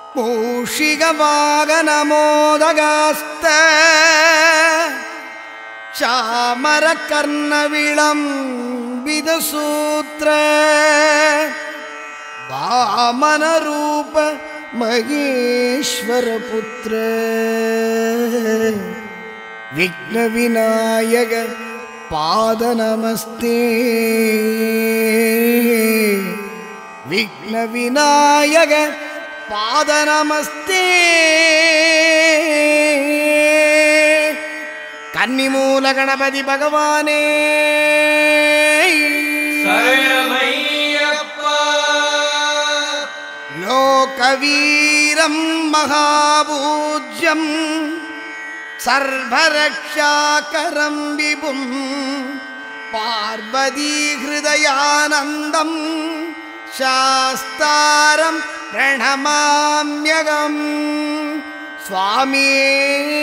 மூஷிகவாகனமோதகாஸ்த சாமரகர்ணவிளம் விதசூத்திர வாமனரூப மகேஸ்வரபுத்திர விக்னவிநாயக பாத நமஸ்தே விக்னவிநாயக பாத நமஸ்தே கன்னிமூல கணபதி பகவானே சரணமையப்பா லோகவீரம் மகாபூஜ்யம் சர்வரக்ஷாகரம் விபும் பார்வதி ஹிருதயானந்தம் சாஸ்தாரம் பிரணமாம்யகம் சுவாமியே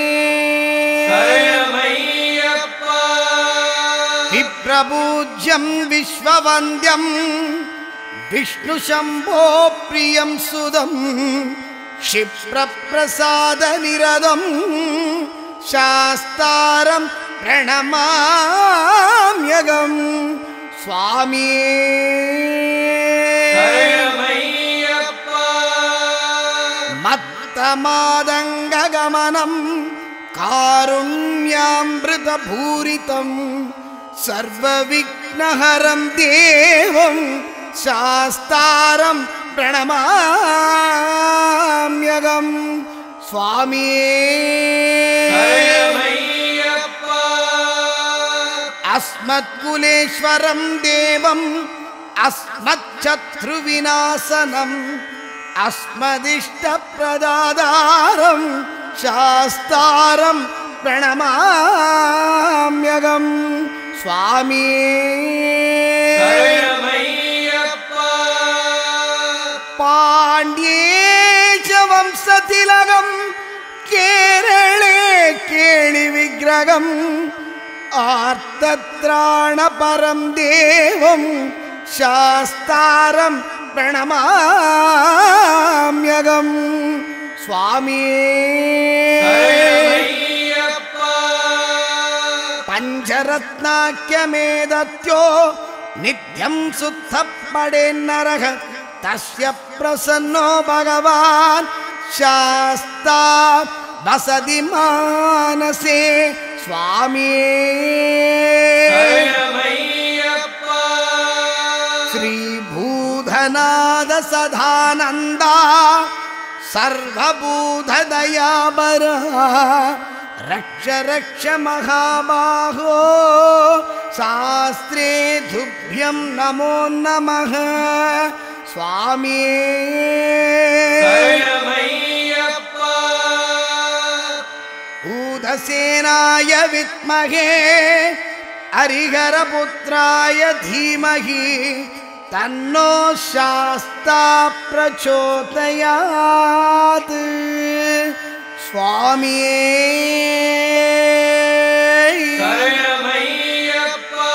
சரணமையப்பா विप्रपूज्यं विश्ववन्द्यं विष्णुशम्भो प्रियं सुदं क्षिप्रप्रसादनिरदं शास्तारं प्रणमाम्यगं स्वामिये சரணமையப்பா मत्तमादङ्गगमनं कारुण्यामृतभूरितं सर्वविघ्नहरं देवं शास्तारं प्रणमाम्यगं स्वामिये சரணமையப்பா अस्मत्कुलेश्वरं देवम् अस्मच्छत्रुविनाशनम् अस्मदिष्टप्रदादारं शास्तारं प्रणमाम्यगं स्वामिये சரணமையப்பா पाण्ड्ये च वंशतिलकं केरळे केळिविग्रहम् आर्तत्राणपरं देवं शास्तारं प्रणमाम्यगं स्वामिये சரணமையப்பா पञ्चरत्नाख्यमेदत्यो नित्यं शुद्धपडेन्नरः तस्य प्रसन्नो भगवान् शास्ता वसति मानसे स्वामिये சரணமையப்பா श्रीभूधनाद सदानन्दा सर्वभूतदयाबर रक्ष रक्ष महाबाहो शास्त्रे तुभ्यं नमो नमः स्वामिये சரணமையப்பா भूतसेनाय विद्महे हरिहरपुत्राय धीमहि तन्नो शास्ता प्रचोदयात् स्वामिये சரணமையப்பா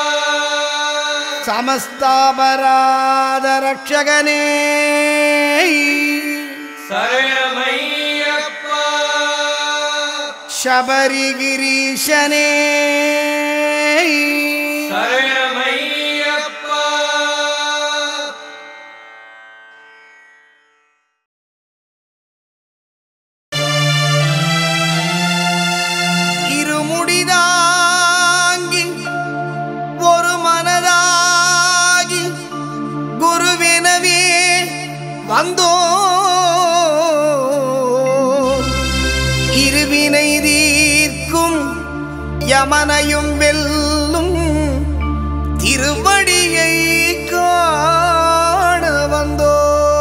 समस्तापराधरक्षगणे சரணமையப்பா शबरिगिरीशने சரணமையப்பா இருமுடிதாங்கி ஒரு மனதாகி குருவினவே வந்தோ இருவினை தீர்க்கும் யமனையும் வெல்லும் திருவடியை காண வந்தோ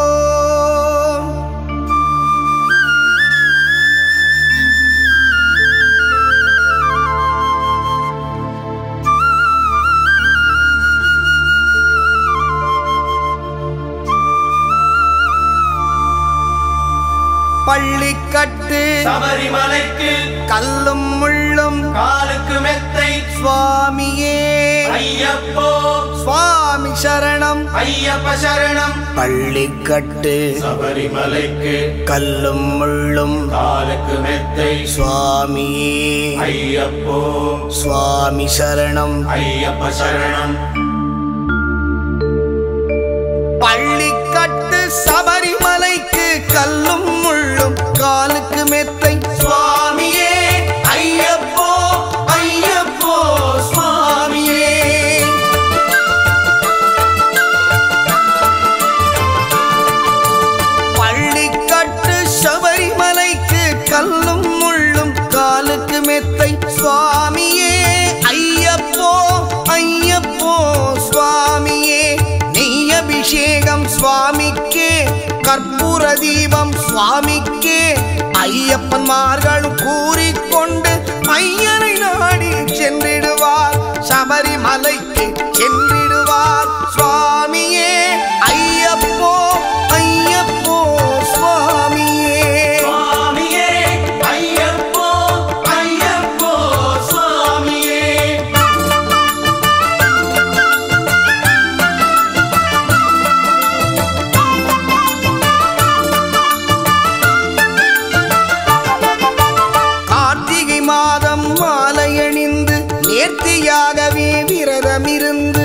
பள்ளிக்கட்டு சபரிமலைக்கு கல்லும் முள்ளும் காலுக்கு மெத்தை சுவாமியே ஐயப்போ சுவாமி சரணம் ஐயப்ப சரணம் பள்ளிக்கட்டு சபரிமலைக்கு கல்லும் முள்ளும் காலுக்கு மெத்தை சுவாமியே ஐயப்போ சுவாமி சரணம் ஐயப்ப சரணம் பள்ளிக்கட்டு சபரிமலைக்கு கல்லும் முள்ளும் காலுக்கு மெத்தை சுவாமியே ஐயப்போ ஐயப்போ சுவாமியே பள்ளிக்கட்டு சபரிமலைக்கு கல்லும் முள்ளும் காலுக்கு மெத்தை சுவாமியே ஐயப்போ ஐயப்போ சுவாமியே நெய் அபிஷேகம் சுவாமிக்கே கற்பூர தீபம் சுவாமிக்கே ஐயப்பன்மார்களும் கூறிக்கொண்டு ஐயனை நாடி சென்றிடுவார் சபரிமலைக்கு சென்றிடுவார் சுவாமியே ஐயப்போ ஐயப்போ சுவாமியே சுவாமியே ஐயப்போ ஐயப்போ சுவாமியே கார்த்திகை மாதம் மாலை அணிந்து நேர்த்தியாகவே விரதமிருந்து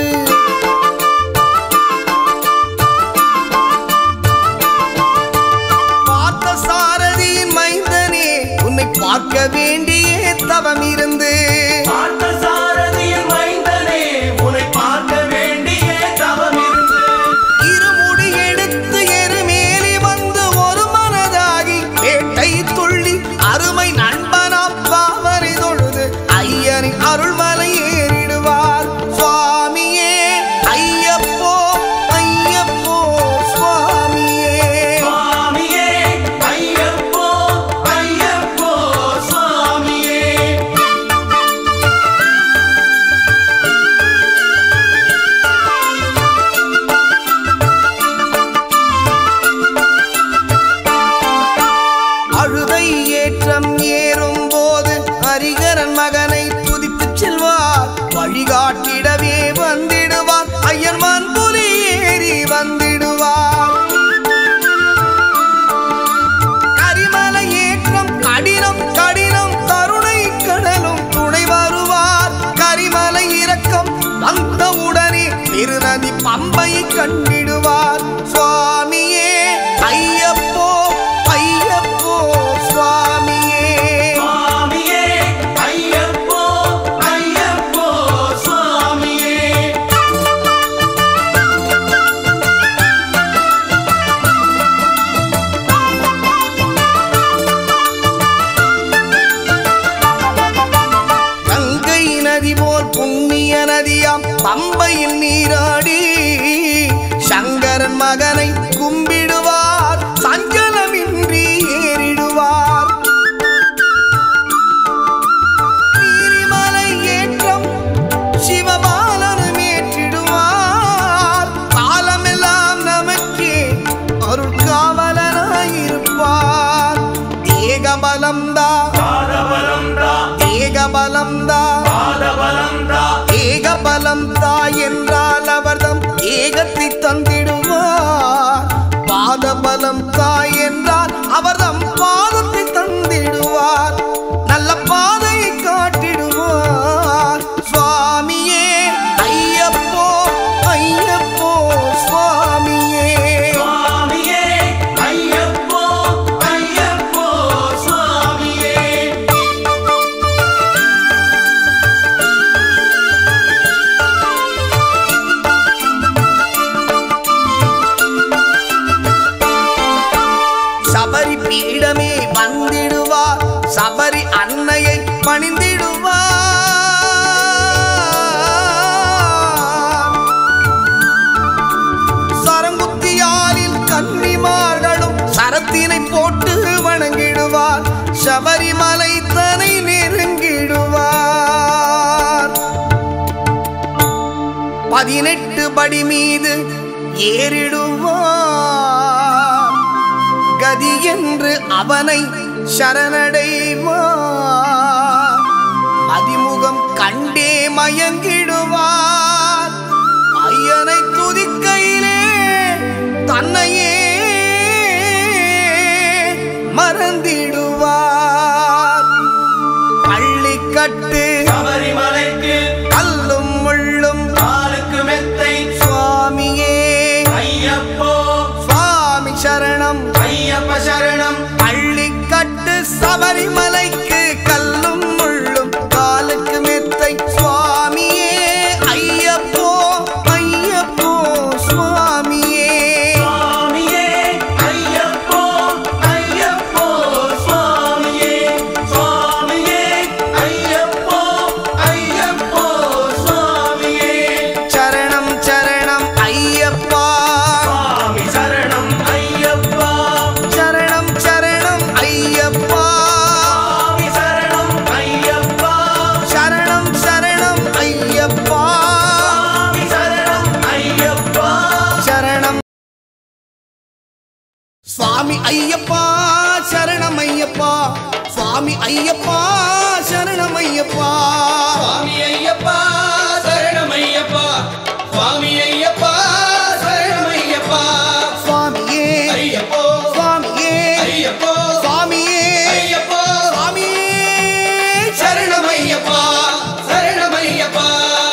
பார்த்த சாரதியின் மைந்தனே உன்னை பார்க்க வேண்டிய தவம் இருந்து பார்த்த சாரதியின் மைந்தனே உன்னை பார்க்க வேண்டிய தவம் இருந்து இருமுடி எடுத்து எருமேலி வந்து ஒரு மனதாகி வேட்டை துள்ளி அருமை நண்பனாம் பாவரை தொழுது ஐயனின் அருள்மலை ஏறிடுவார் சுவாமியே ஐயப்போ ஐயப்போ சுவாமியே சுவாமியே ஐயப்போ ஐயப்போ சுவாமியே அழுதை ஏற்றம் ஏறும் போது ஹரிகரன் மகனை துதித்துச் செல்வார் வழிகாட்டிடவே வந்திடுவார் ஐயன்மான் புலி ஏறி வந்திடுவார் கரிமலை ஏற்றம் கடினம் கடினம் கருணை கடலும் துணை வருவார் கரிமலை இறக்கம் வந்தவுடனே திருநதி பம்பை கண்டிடுவார் சுவாமியே ஐயப்போ ஐயப்போ சுவாமியே சுவாமியே ஐயப்போ ஐயப்போ சுவாமியே கங்கை நதி போல் புண்ணிய நதியாம் பம்பையில் நீராடி சங்கரன் மகனை கும்பிடுவார் சஞ்சலமின்றி ஏறிடுவார் நீரிமலை ஏற்றம் சிவபாலனும் ஏற்றிடுவார் காலமெல்லாம் நமக்கே அருள் காவலனாயிருப்பார் தேகபலம்தா பாதபலம்தா தேகபலம்தா பாதபலம்தா ஏகபலம் தாய் என்றால் அவர்தம் ஏகத்தை தந்திடுவார் பாதபலம் தாய் என்றால் அவர்தம் பாதத்தை தந்திடுவார் நல்ல பாதையை காட்டிடுவார் சுவாமியே ஐயப்போ ஐயப்போ சுவாமியே சுவாமியே ஐயப்போ ஐயப்போ சுவாமியே சபரி பீடமே வந்திடுவார் சபரி அன்னையை பணிந்திடுவார் சரங்குத்தியாலில் கன்னிமார்களும் சரத்தினை போட்டு வணங்கிடுவார் சபரிமலை தனை நெருங்கிடுவார் பதினெட்டு படி மீது ஏறிடுவார் கதி என்று அவனை சரணடைவார் அதிமுகம் கண்டே மயங்கிடுவார் ஐயனை துதி சபரிமலைக்கு கல்லும் முள்ளும் காலுக்கு மெத்தை சுவாமியே ஐயப்போ ஐயப்போ சுவாமியே சுவாமியே ஐயப்போ ஐயப்போ சுவாமியே சுவாமியே ஐயப்போ ஐயப்போ சுவாமியே சரணம் சரணம் ஐயப்பா சுவாமி சரணம் ஐயப்பா சரணம் சரணம் ஐயப்பா சுவாமி சரணம் ஐயப்பா சரணம் சரணம் ஐயப்பா சுவாமி சரணம் ஐயப்பா சரணம் சுவாமி ஐயப்பா சரணம் ஐயப்பா சுவாமி ஐயப்பா சரணம் ஐயப்பா சுவாமி ஐயப்பா சரணமையப்பா சுவாமி ஐயப்பா சரணமையப்பா சுவாமியே ஐயப்போ சுவாமியே ஐயப்போ சுவாமியே ஐயப்போ சுவாமியே சரணமையப்பா சரணமையப்பா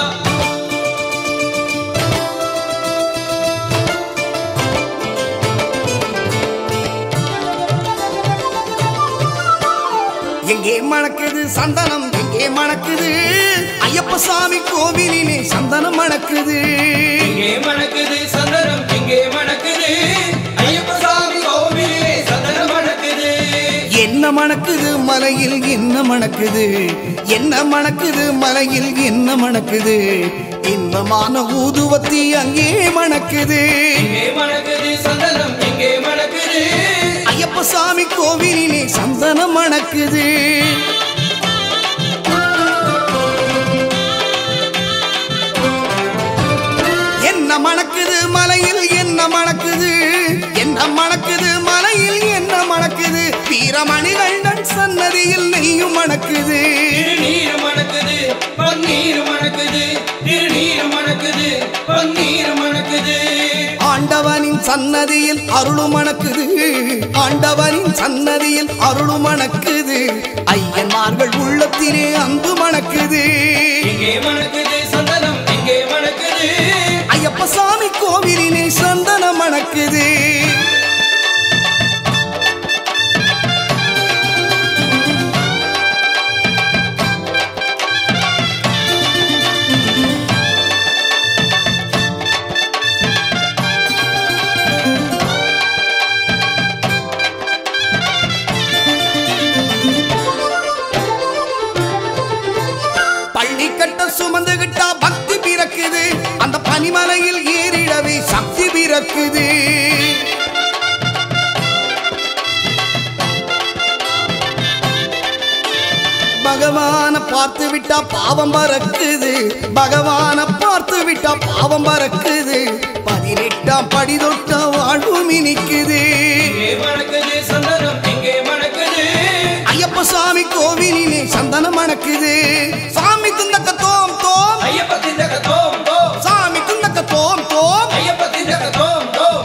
எங்கே மணக்குது சந்தனம் எங்கே மணக்குது ஐயப்ப சாமி கோவிலிலே சந்தனம் மணக்குது இங்கே மணக்குது சந்தனம் இங்கே மணக்குது ஐயப்ப சாமி கோவிலே சந்தனம் மணக்குது என்ன மணக்குது மலையில் என்ன மணக்குது என்ன மணக்குது மலையில் என்ன மணக்குது இன்பமான ஊதுவத்தி அங்கே மணக்குது இங்கே மணக்குது சந்தனம் இங்கே மணக்குது ஐயப்ப சாமி கோவிலிலே சந்தனம் மணக்குது என்ன மணக்குது மலையில் என்ன மணக்குது என்ன மணக்குது மலையில் என்ன மணக்குது வீரமணிகண்டன் சன்னதியில் நெய்யும் மணக்குது திருநீர் மணக்குது பன்னீர் மணக்குது திருநீர் மணக்குது பன்னீர் மணக்குது ஆண்டவனின் சன்னதியில் அருளும் மணக்குது ஆண்டவனின் சன்னதியில் அருளும் மணக்குது ஐயன்மார்கள் உள்ளத்திலே அன்பு மணக்குது இங்கே மணக்குது சந்தனம் இங்கே மணக்குது ஐயப்ப சாமி கோவிலிலே சந்தனம் மணக்குது பள்ளி கட்ட சுமந்துகிட்டா பக்தி பிறக்குது அந்த பனிமலையில் ஏறிடவே சக்தி பிறக்குது பகவான பார்த்து விட்டா பாவம் பறக்குது பகவான பார்த்து விட்டா பாவம் பறக்குது பதினெட்டாம் படி தொட்ட வாழ்வு மினிக்குது இங்கே மணக்குது சந்தனம் இங்கே மணக்குது ஐயப்ப சாமி கோவிலிலே சந்தனம் மணக்குது சாமி துந்தக்க தோம் தோம் ஐயப்ப திண்டக தோம் தோம் சாமி துந்தக்க தோம் தோம் ஐயப்ப திண்டக தோம் தோம்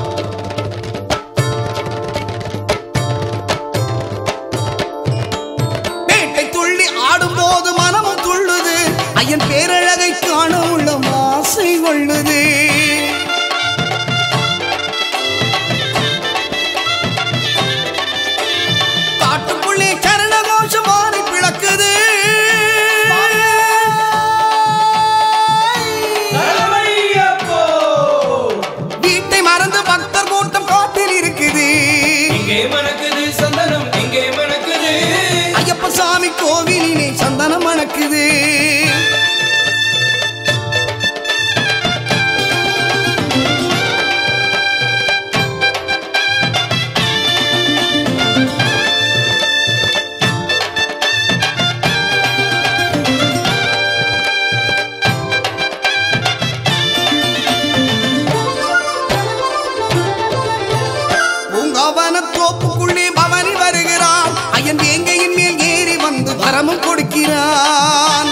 பேட்டை துள்ளி ஆடும்போது மனமும் துள்ளுது ஐயன் பேரழகை காண உள்ள ஆசை கொள்ளுது காட்டுக்குள்ளே சரண கோஷம் மாறி பிளக்குது சரணமையப்போ வீட்டை மறந்து பக்தர் கூட்டம் காட்டில் இருக்குது இங்கே மணக்குது சந்தனம் இங்கே மணக்குது ஐயப்ப சாமி கோவிலிலே சந்தனம் மணக்குது பூங்காவன தோப்புக்குள்ளே பவனி வருகிறான் ஐயன் வேங்கையின் மேல் ஏறி வந்து வரமும் கொடுக்கிறான்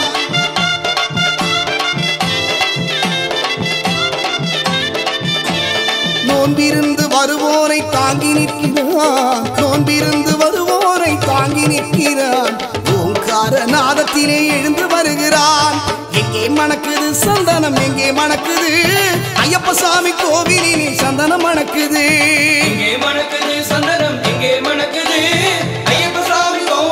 நோன்பிருந்து வருவோரை தாங்கி நிற்கிறான் நோன்பிருந்து வருவோரை தாங்கி நிற்கிறான் ஓங்கார நாதத்திலே எழுந்து வருகிறான் எங்கே மணக்குது சந்தனம் எங்கே மணக்குது ஐயப்ப சாமி கோவிலிலே சந்தனம் மணக்குது இங்கே மணக்குது சந்தனம் இங்கே மணக்குது ஐயப்ப சாமி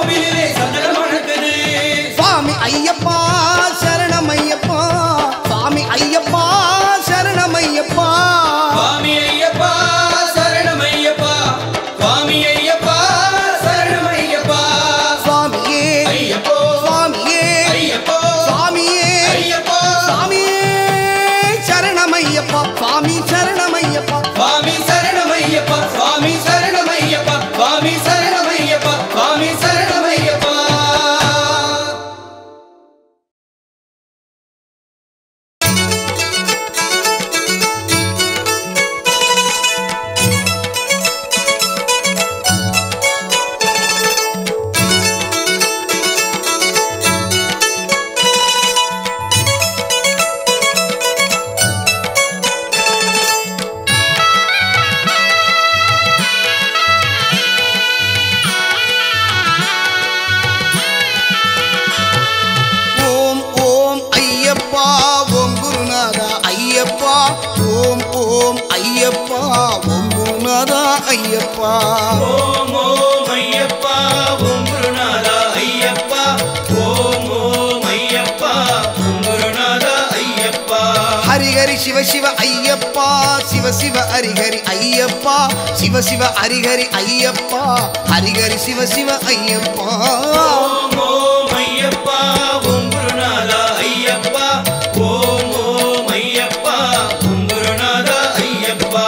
ஓம் ஓம் ஐயப்பா ஓம் குருநாதா ஐயப்பா ஓம் ஓம் ஐயப்பா ஓம் குருநாதா ஐயப்பா ஓம் ஓம் ஐயப்பா ஓம் குருநாதா ஐயப்பா ஹரிஹரி சிவ சிவ ஐயப்பா சிவ சிவ ஹரிஹரி ஐயப்பா சிவ சிவ ஹரிஹரி ஐயப்பா ஹரிஹரி சிவ சிவ ஐயப்பா ஓம் ஓம் ஐயப்பா ஓம் குருநாதா ஐயப்பா ஓம் ஓம் ஐயப்பா ஓம் குருநாதா ஐயப்பா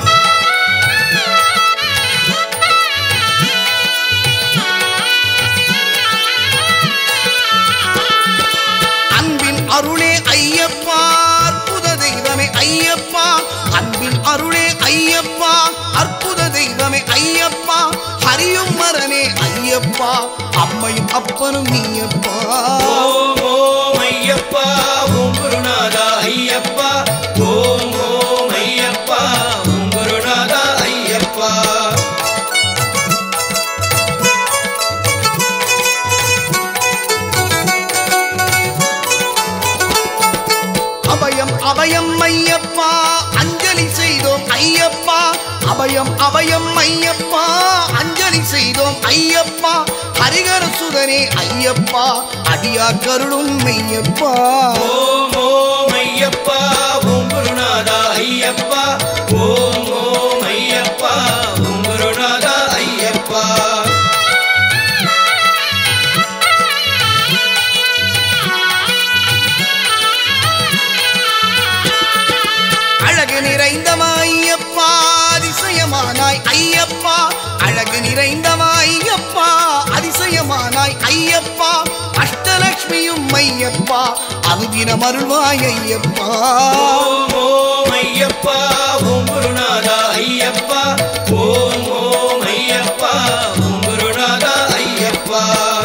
அன்பின் அருளே ஐயப்பா அற்புத தெய்வமே ஐயப்பா அன்பின் அருளே ஐயப்பா அற்புத தெய்வமே ஐயப்பா ஹரியும் மரனே ஐயப்பா அம்மையும் அப்பனும் நீயப்பா ஓம் ஓம் ஐயப்பா ஓம் குருநாதா ஐயப்பா ஓம் ஓம் ஐயப்பா ஓம் குருநாதா ஐயப்பா அபயம் அபயம் ஐயப்பா அஞ்சலி செய்தோம் ஐயப்பா அபயம் அபயம் ஐயப்பா அஞ்சலி செய்தோம் ஐயப்பா ஹரிகர சுதனே ஐயப்பா அடியா கருளும் மெய்யப்பா ஓம் ஓம் ஐயப்பா ஓம் குருநாதா ஐயப்பா ஓம் ஓம் ஐயப்பா ஓம் குருநாதா ஐயப்பா அழகு நிறைந்தவா ஐயப்பா அதிசயமானாய் ஐயப்பா அழகு நிறைந்தவா ஐயப்பா அதிசயமானாய் ஐயப்பா அஷ்டலக்ஷ்மியும் ஐயப்பா அனுதினம் அருள்வாய் ஐயப்பா ஓம் ஓம் ஐயப்பா ஓம் குருநாதா ஐயப்பா ஓம் ஓம் ஐயப்பா ஓம் குருநாதா ஐயப்பா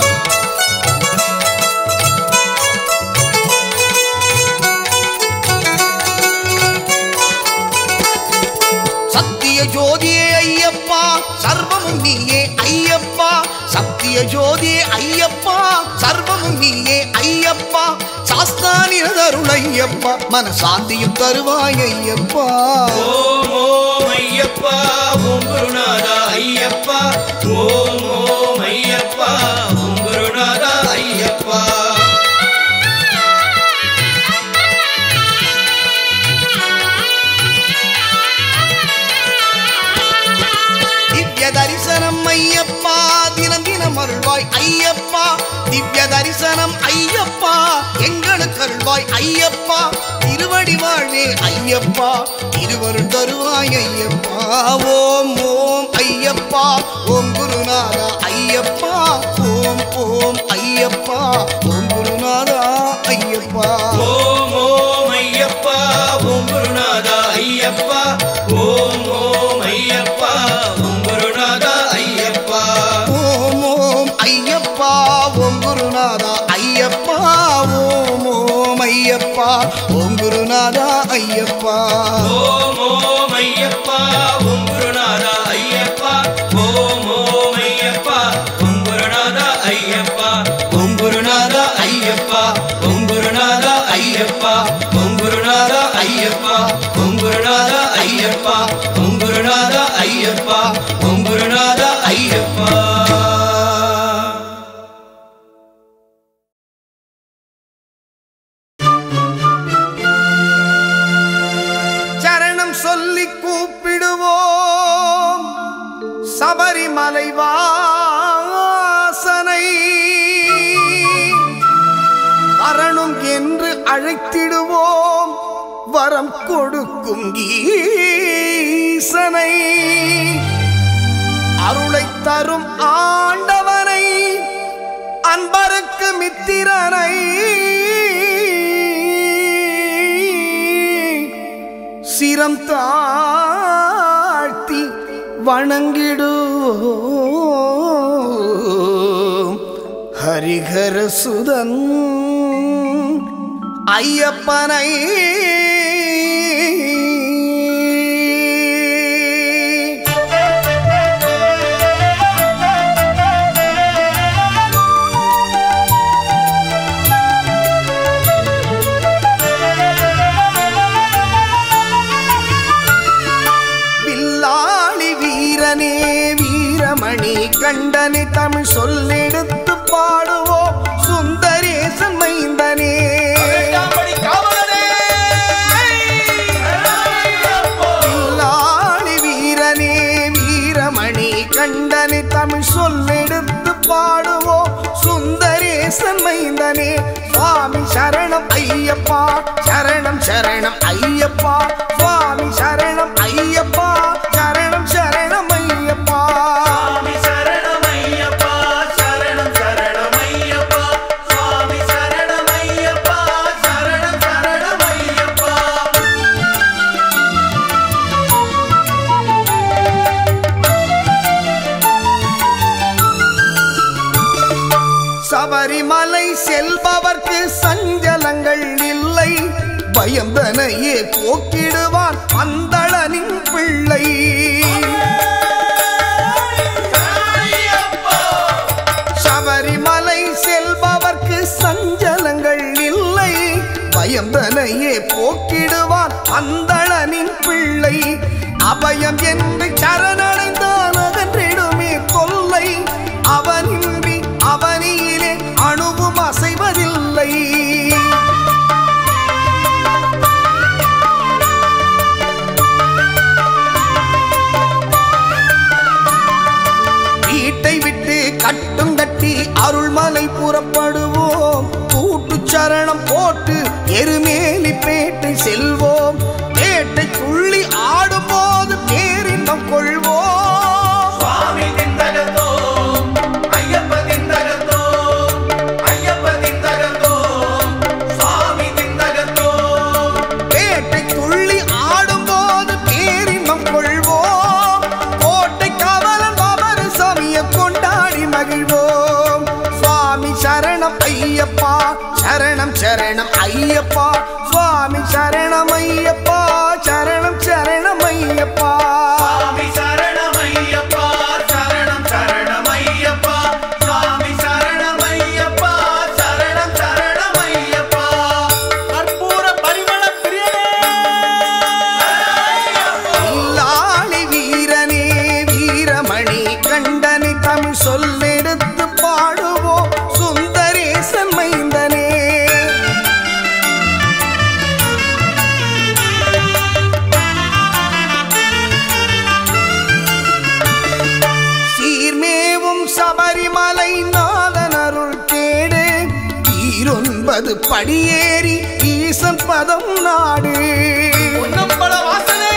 சத்திய ஜோதியே ஐயப்பா சர்வமும் நீயே ஐயப்பா சத்திய ஜோதியே ஐயப்பா சர்வமும் நீயே ஐயப்பா சாஸ்தானிரதருள் ஐயப்பா மனசாந்தியும் தருவாய் ஐயப்பா ஓம் ஓம் ஐயப்பா ஓம் குருநாதா ஐயப்பா ஓம் ஓம் ஐயப்பா ஓம் குருநாதா ஐயப்பா திவ்ய தரிசனம் ஐயப்பா தினம் தினம் அருள்வாய் ஐயப்பா திவ்ய தரிசனம் ஐயப்பா எங்களுக்கு அருள்வாய் ஐயப்பா திருவடி வாழ்வே ஐயப்பா திருவருள் தருவாய் ஐயப்பா ஓம் ஓம் ஐயப்பா ஓம் குருநாதா ஐயப்பா ஓம் ஓம் ஐயப்பா ஓம் குருநாதா ஐயப்பா ஓம் ஓம் ஐயப்பா ஓம் குருநாதா ஐயப்பா ஓம் ஓம் ஐயப்பா ஓம் குருநாதா ஐயப்பா ஓம் ஓம் ஐயப்பா ஓம் குருநாதா ஐயப்பா ஓம் ஓம் ஐயப்பா ஓம் குருநாதா ஐயப்பா ஓம் ஓம் ஐயப்பா ஓம் குருநாதா ஐயப்பா ஓம் ஓம் ஐயப்பா ஓம் குருநாதா ஐயப்பா ஓம் குருநாதா ஐயப்பா ஓம் குருநாதா ஐயப்பா ஓம் குருநாதா ஐயப்பா ஓம் குருநாதா ஐயப்பா ஓம் குருநாதா ஐயப்பா ஓம் குருநாதா ஐயப்பா சரணம் சொல்லி கூப்பிடுவோம் சபரிமலை வாசனை வரணும் என்று அழைத்திடுவோம் வரம் கொடுக்கும் ஈசனை அருளை தரும் ஆண்டவனை அன்பருக்கு மித்திரனை சிரம் தாழ்த்தி வணங்கிடுவோம் ஹரிஹர சுதன் ஐயப்பனை கண்டனே தமிழ் சொல்லெடுத்து பாடுவோம் சுந்தரேசன் மைந்தனே பதினெட்டாம்படி காவலனே பில்லாளி வீரனே வீரமணி கண்டனே தமிழ் சொல்லெடுத்து பாடுவோம் சுந்தரேசன் மைந்தனே சுவாமி சரணம் ஐயப்பா சரணம் சரணம் ஐயப்பா சுவாமி சரணம் ஐயப்பா சரணம் சரணம் ஐயப்பா சுவாமி சரணமையப்பா சரணம் சரணமையப்பா சுவாமி சரணமையப்பா சரணம் சரணமையப்பா சபரிமலை செல்பவர்க்கு சஞ்சலங்கள் இல்லை பயந்தனையே போக்கிடுவான் அந்தளனின் பிள்ளை சபரிமலை செல்பவர்க்கு சஞ்சலங்கள் இல்லை பயந்தனையே போக்கிடுவான் அந்தளனின் பிள்ளை அபயம் என்று சரணடைந்தான் அகன்றிடுமே தொல்லை அவனின்றி அவனியிலே அணுவும் அசைவதில்லை வீட்டை விட்டு கட்டும் கட்டி அருள்மலை புறப்படுவோம் கூட்டு சரணம் போட்டு எருமேலி பேட்டை செல்வோம் பேட்டை துள்ளி ஆடும்போது பேரின்பம் கொள்வோம் சுவாமி திந்தகத்தோ ஐயப்ப திந்தகத்தோ ஐயப்ப திந்தகத்தோ சுவாமி திந்தகத்தோ பேட்டை துள்ளி ஆடும்போது பேரின்பம் கொள்வோம் கோட்டை காவலன் பாபர் சாமியை கொண்டாடி மகிழ்வோம் சுவாமி சரணம் ஐயப்பா சரணம் சரணம் ஐயப்பா சுவாமி சரணம் ஐயப்பா சரணம் சரணம் ஐயப்பா சுவாமி சரணமையப்பா சரணம் சரணமையப்பா சுவாமி சரணமையப்பா சரணம் சரணமையப்பா கற்பூர பரிமள இல்லாளி வீரனே வீரமணி கண்டனி தமிழ் சொல்லெடுத்து பாடுவோம் சுந்தரேசன் மைந்தனே சீர்மேவும் சபரிமலை நாதன் அருள் கேடு ஈரொன்பது படியேறி ஈசன் பதம் நாடு பொன்னம்பல வாசனே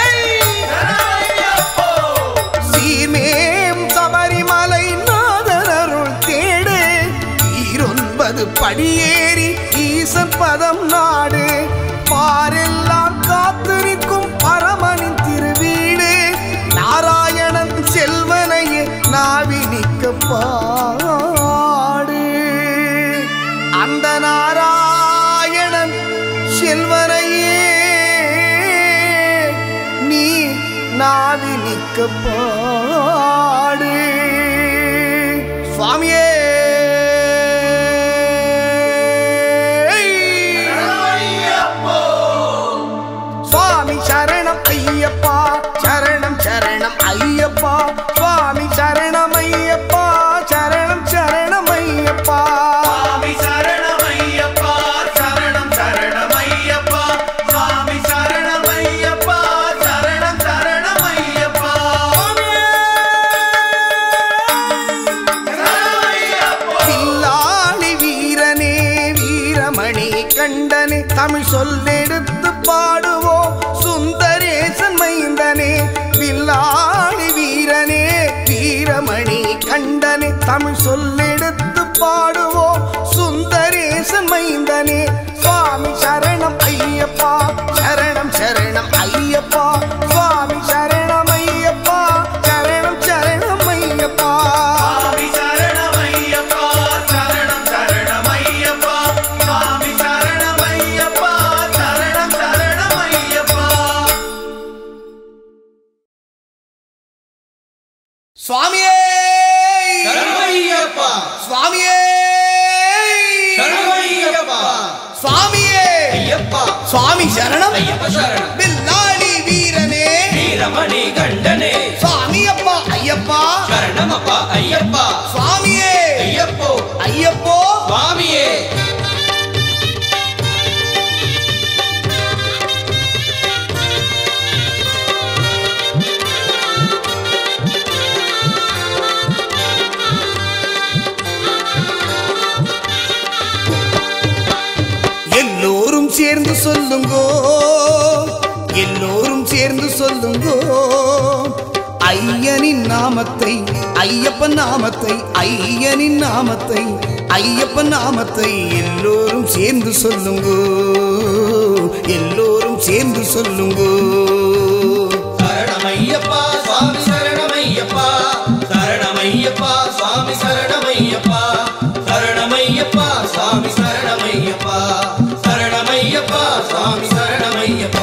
சீர்மேம் சபரிமலை நாதன் அருள் தேடு ஈரொன்பது படியேறி ஈசன் பதம் நாடு பாரெல்லாம் காத்து நிற்கும் பரமனின் திருவீடு நாராயணன் செல்வனையே நாவி நிற்க பாடு அந்த நாராயணன் செல்வனையே நீ நாவி நிற்க பாடு சுவாமியே சுவாமி சரணம் ஐயப்பா சரணம் சரணம் ஐயப்பா சுவாமி சரணம் ஐயப்பா சரணம் சரணம் ஐயப்பா சுவாமி சரணமையப்பா சரணம் சரணமையப்பா சுவாமி சரணமையப்பா சரணம் சரணமையப்பா சரணமையப்பா பில்லாளி வீரனே வீரமணி கண்டனே தமிழ் சொல்லெடுத்து பாடுவோம் சுந்தரேசன் மைந்தனே பில்லாளி வீரனே வீரமணி கண்டனே தமிழ் சொல்லெடுத்து பாடுவோம் சுந்தரேசன் மைந்தனே சுவாமி சரணம் ஐயப்பா சரணம் சரணம் ஐயப்பா சுவாமி சரணம் ஐயப்பா சரணம் சரணம் ஐயப்பா சுவாமி சரணமையப்பா சரணம் சரணமையப்பா சுவாமி சரணமையப்பா சரணம் சரணமையப்பா சுவாமியே சரணமையப்பா சுவாமியே சரணமையப்பா சுவாமியே ஐயப்பா சுவாமி சரணம் ஐயப்ப சரணம் பில்லாளி வீரனே வீரமணி கண்டனே சுவாமி அப்பா ஐயப்பா ஐயப்பா சரணமப்பா ஐயப்பா சுவாமியே ஐயப்போ ஐயப்போ சுவாமியே எல்லோரும் சேர்ந்து சொல்லுங்கோ எல்லோரும் சேர்ந்து சொல்லுங்கோ ஐயனின் நாமத்தை ஐயப்பன் நாமத்தை ஐயனின் நாமத்தை ஐயப்பன் நாமத்தை எல்லோரும் சேர்ந்து சொல்லுங்கோ எல்லோரும் சேர்ந்து சொல்லுங்கோ சரணமையப்பா சுவாமி சரணமையப்பா சரணமையப்பா சுவாமி சரணமையப்பா சரணமையப்பா சுவாமி சரணமையப்பா சரணமையப்பா சுவாமி சரணமையப்பா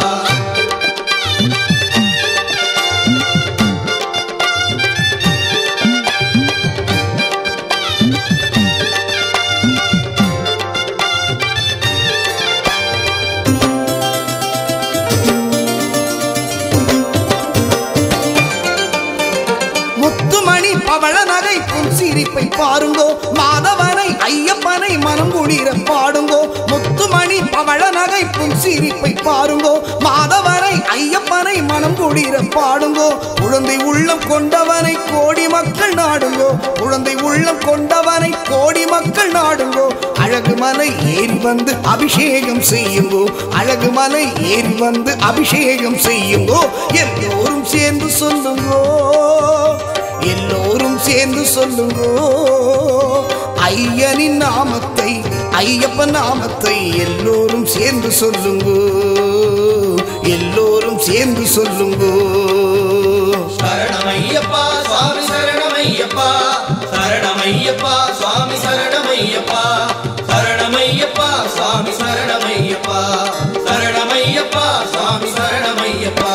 முத்துமணி பவள நகை புன் சிரிப்பை பாருங்கோ மாதவனை ஐயப்பனை மனம் குளிர பாடுங்கோ முத்துமணி பவள நகை புன் சிரிப்பை பாருங்கோ மாதவனை ஐயப்பனை மனம் குளிர பாடுங்கோ குழந்தை உள்ளம் கொண்டவனை கோடி மக்கள் நாடுங்கோ குழந்தை உள்ளம் கொண்டவனை கோடி மக்கள் நாடுங்கோ அழகு மலை ஏறி வந்து அபிஷேகம் செய்யுங்கோ அழகு மலை ஏறி வந்து அபிஷேகம் செய்யுங்கோ எல்லோரும் சேர்ந்து சொல்லுங்கோ எல்லோரும் சேர்ந்து சொல்லுங்கோ ஐயனின் நாமத்தை ஐயப்பன் நாமத்தை எல்லோரும் சேர்ந்து சொல்லுங்கோ எல்லோரும் சேர்ந்து சொல்லுங்கோ சரணமையப்பா சுவாமி சரணமையப்பா சரணமையப்பா சுவாமி சரணமையப்பா சரணமையப்பா சுவாமி சரணமையப்பா சரணமையப்பா சுவாமி சரணமையப்பா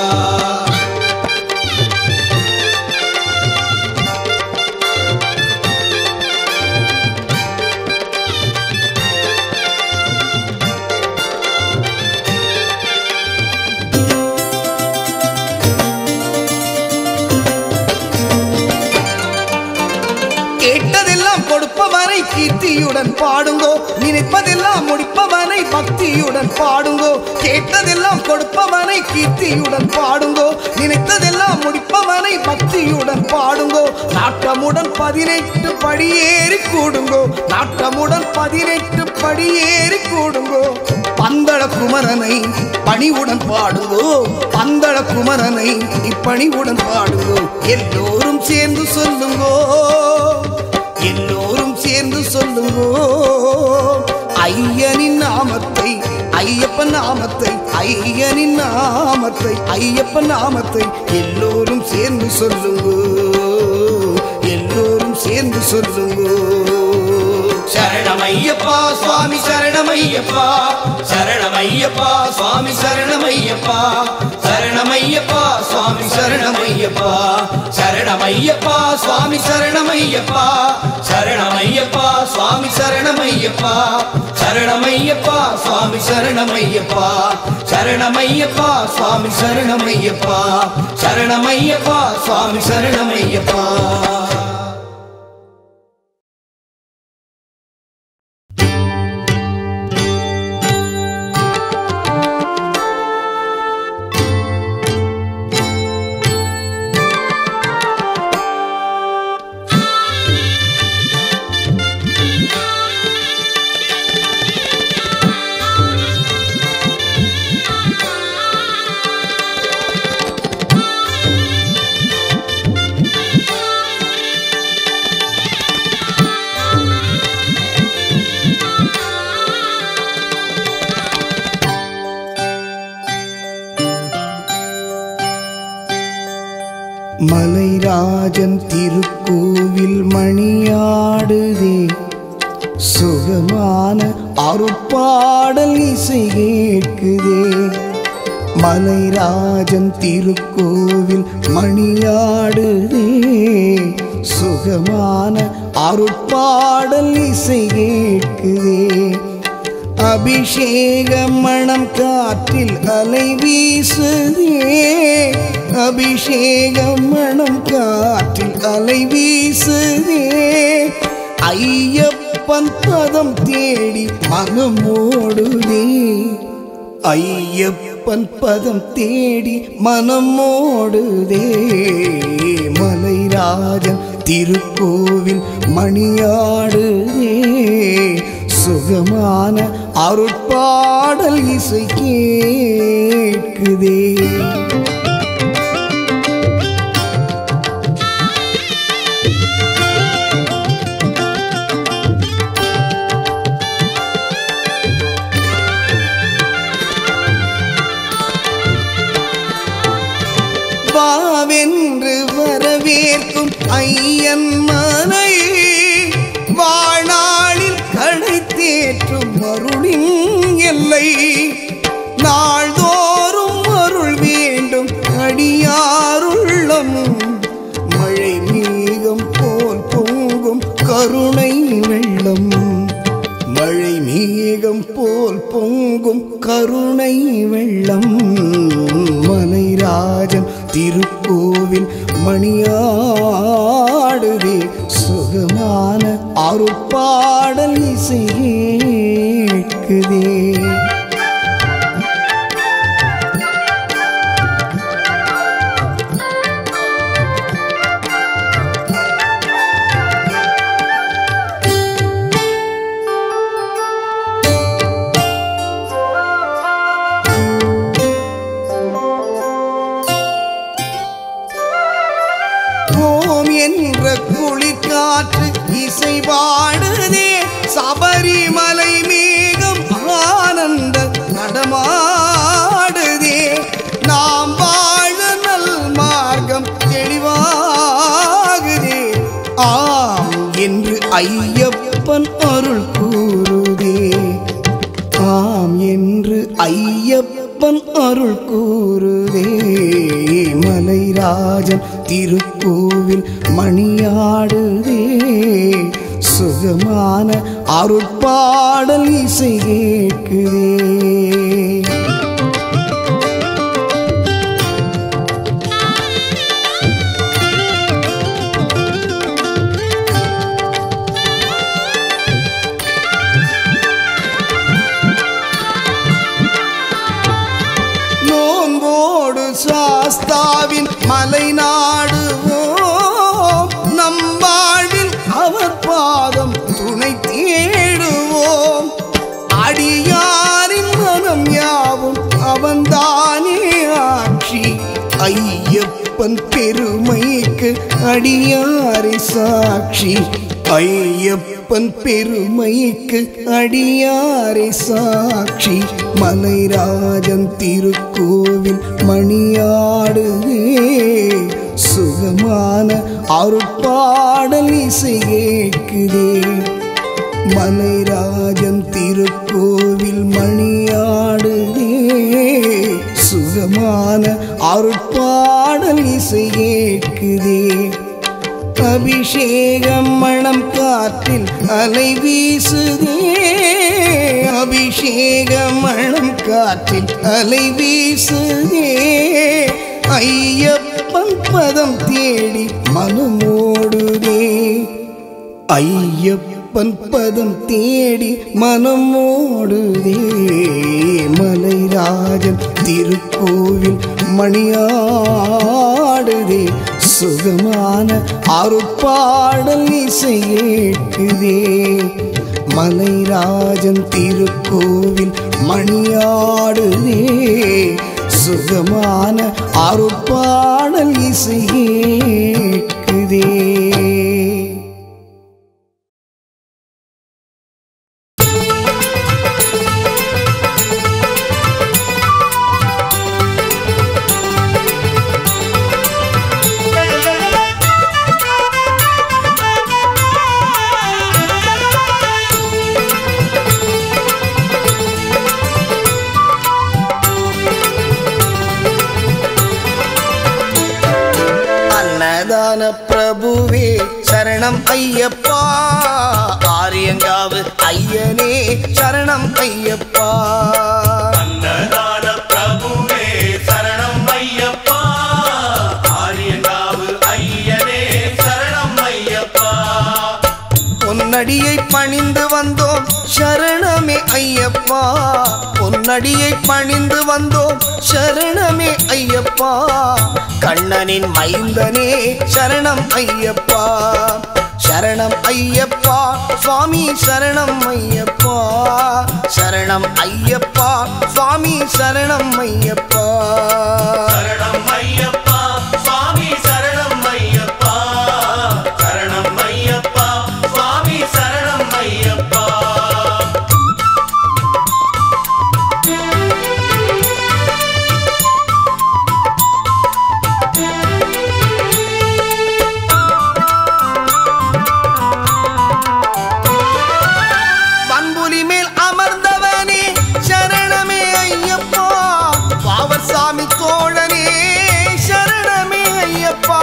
கேட்டதெல்லாம் கொடுப்பவனை கீர்த்தியுடன் பாடுங்கோ நினைப்பதெல்லாம் முடிப்பவனை பக்தியுடன் பாடுங்கோ கேட்டதெல்லாம் கொடுப்பவனை கீர்த்தியுடன் பாடுங்கோ நினைத்ததெல்லாம் முடிப்பவனை பக்தியுடன் பாடுங்கோ நாட்டமுடன் பதினெட்டு படியேறி கூடுங்கோ நாட்டமுடன் பதினெட்டு படியேறி கூடுங்கோ பந்தள குமரனை பணிவுடன் பாடுங்கோ பந்தள குமரனை இப்பணிவுடன் பாடுங்கோ எல்லோரும் சேர்ந்து சொல்லுங்கோ எல்லோரும் சேர்ந்து சொல்லுங்கோ ஐயனின் நாமத்தை ஐயப்பன் நாமத்தை ஐயனின் நாமத்தை ஐயப்பன் நாமத்தை எல்லோரும் சேர்ந்து சொல்லுங்கோ எல்லோரும் சேர்ந்து சொல்லுங்கோ சரணமையப்பா சுவாமி சரணமையப்பா சரணமையப்பா சுவாமி சரணமையப்பா சரணமையப்பா சுவாமி சரணமையப்பா சரணமையப்பா சுவாமி சரணமையப்பா சரணமையப்பா சுவாமி சரணமையப்பா சரணமையப்பா சுவாமி சரணமையப்பா சரணமையப்பா சுவாமி சரணமையப்பா சரணமையப்பா சுவாமி சரணமையப்பா மலைராஜன் திருக்கோவில் மணியாடுதே சுகமான அருப்பாடல் இசை கேட்குதே மலைராஜன் திருக்கோவில் மணியாடுதே சுகமான அருட்பாடல் இசை கேட்குதே அபிஷேக மணம் காற்றில் அலை வீசுதே அபிஷேக மணம் காற்றில் அலை வீசுதே ஐயப்பன் பதம் தேடி மனம் ஓடுதே ஐயப்பன் பதம் தேடி மனம் ஓடுதே மலைராஜன் திருக்கோவில் மணியாடுதே சுகமான அருட்பாடல் இசை கேட்குதே வாவென்று வரவேற்கும் ஐயன் மனை வாழ்நாளில் கடை தேற்றும் அருளின் எல்லை நாள்தோறும் அருள் வேண்டும் அடியாருள்ளம் மழை மேகம் போல் பொங்கும் கருணை வெள்ளம் மழை மேகம் போல் பொங்கும் கருணை வெள்ளம் மலைராஜன் திருக்கோவில் மணியாடுதே சுகமான அருட்பாடல் இசை கேட்குதே ஓம் என்ற குளிர்காற்று இசை பாடுதே சபரிமலை மேகம் ஆனந்த நடமாடுதே நாம் வாழ நல் மார்க்கம் தெளிவாகுதே ஆம் என்று ஐயப்பன் அருள் கூறுதே ஆம் என்று ஐயப்பன் அருள் கூறுதே மலைராஜன் திருக்கோவில் மணியாடுதே சுகமான அருட்பாடல் இசை கேட்குதே நோன்போடு சாஸ்தாவின் மலை நாடுவோம் நம் வாழ்வில் அவர் பாதம் துணை தேடுவோம் அடியாரின் மனம் யாவும் அவன்தானே ஆட்சி ஐயப்பன் பெருமைக்கு அடியாரை சாட்சி ஐயப்பன் பெருமைக்கு அடியாரை சாட்சி மலைராஜன் திருக்கோவில் மணியாடுதே சுகமான அருட்பாடல் இசை கேட்குதே மலைராஜன் திருக்கோவில் மணியாடுதே சுகமான அருட்பாடல் இசை கேட்குதே அபிஷேகம் மணம் காற்றில் அலை வீசுதே அபிஷேகம் மணம் காற்றில் அலை வீசுதே ஐயப்பன் பதம் தேடி மனமோடுதே ஐயப்பன் பதம் தேடி மனம் ஓடுதே மலைராஜன் திருக்கோவில் மணியாடுதே சுகமான அருட்பாடல் இசை கேட்குதே மலைராஜன் திருக்கோவில் மணியாடுதே சுகமான அருட்பாடல் இசை கேட்குதே அன்னதான பிரபுவே சரணம் ஐயப்பா ஆரியங்காவு ஐயனே சரணம் ஐயப்பா அன்னதான பிரபுவே சரணம் ஐயப்பா ஆரியங்காவு ஐயனே சரணம் ஐயப்பா பொன்னடியை பணிந்து வந்தோம் சரணமே ஐயப்பா பொன்னடியை பணிந்து வந்தோம் சரணமே ஐயப்பா கண்ணனின் மைந்தனே சரணம் ஐயப்பா சரணம் ஐயப்பா சுவாமி சரணம் ஐயப்பா சரணம் ஐயப்பா சுவாமி சரணம் ஐயப்பா சரணம் ஐயப்பா சுவாமி சரணம் ஐயப்பா சரணம் ஐயப்பா சுவாமி சரணம் ஐயப்பா பண்புலி மேல் அமர்ந்தவனே சரணமே ஐயப்பா பாவர் சாமி தோழனே சரணமே ஐயப்பா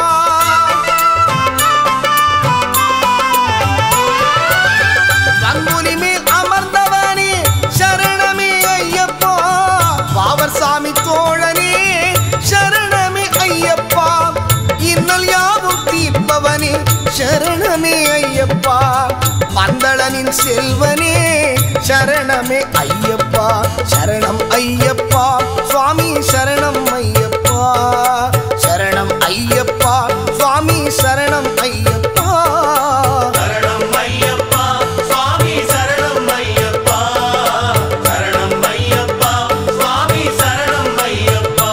பண்புலி மேல் அமர்ந்தவனே சரணமே ஐயப்பா பாவர் சாமி தோழனே சரணமே ஐயப்பா இன்னல் யாவும் தீர்ப்பவனே சரணமே ஐயப்பா மந்தளனின் செல்வனே சரணமே ஐயப்பா சரணம் ஐயப்பா சுவாமி சரணம் ஐயப்பா சரணம் ஐயப்பா சுவாமி சரணம் ஐயப்பா சரணம் ஐயப்பா சுவாமி சரணம் ஐயப்பா சரணம் ஐயப்பா சுவாமி சரணம் ஐயப்பா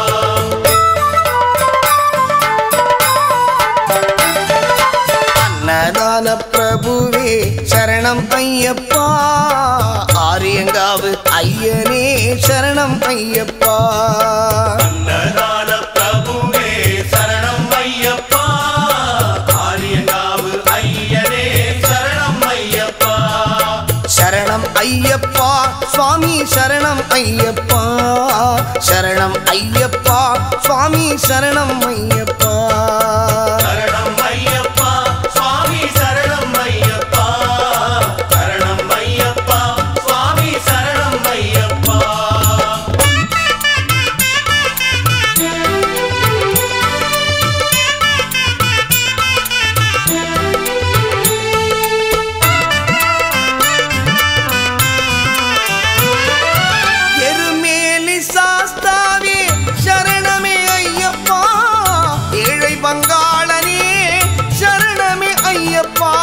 அன்னதான பிரபுவே சரணம் ஐயப்பா ஆரியங்காவு ஐயனே சரணம் ஐயப்பா அன்னதான பிரபுவே சரணம் ஐயப்பா ஆரியங்காவு ஐயனே சரணம் ஐயப்பா சரணம் ஐயப்பா சுவாமி சரணம் ஐயப்பா சரணம் ஐயப்பா சுவாமி சரணம் ஐயப்பா சரணம் ஐயப்பா சுவாமி சரணம் ஐயப்பா சரணம் ஐயப்பா சுவாமி சரணம் ஐயப்பா எருமேலி சாஸ்தாவே சரணமே ஐயப்பா ஏழை பங்காளனே சரணமே ஐயப்பா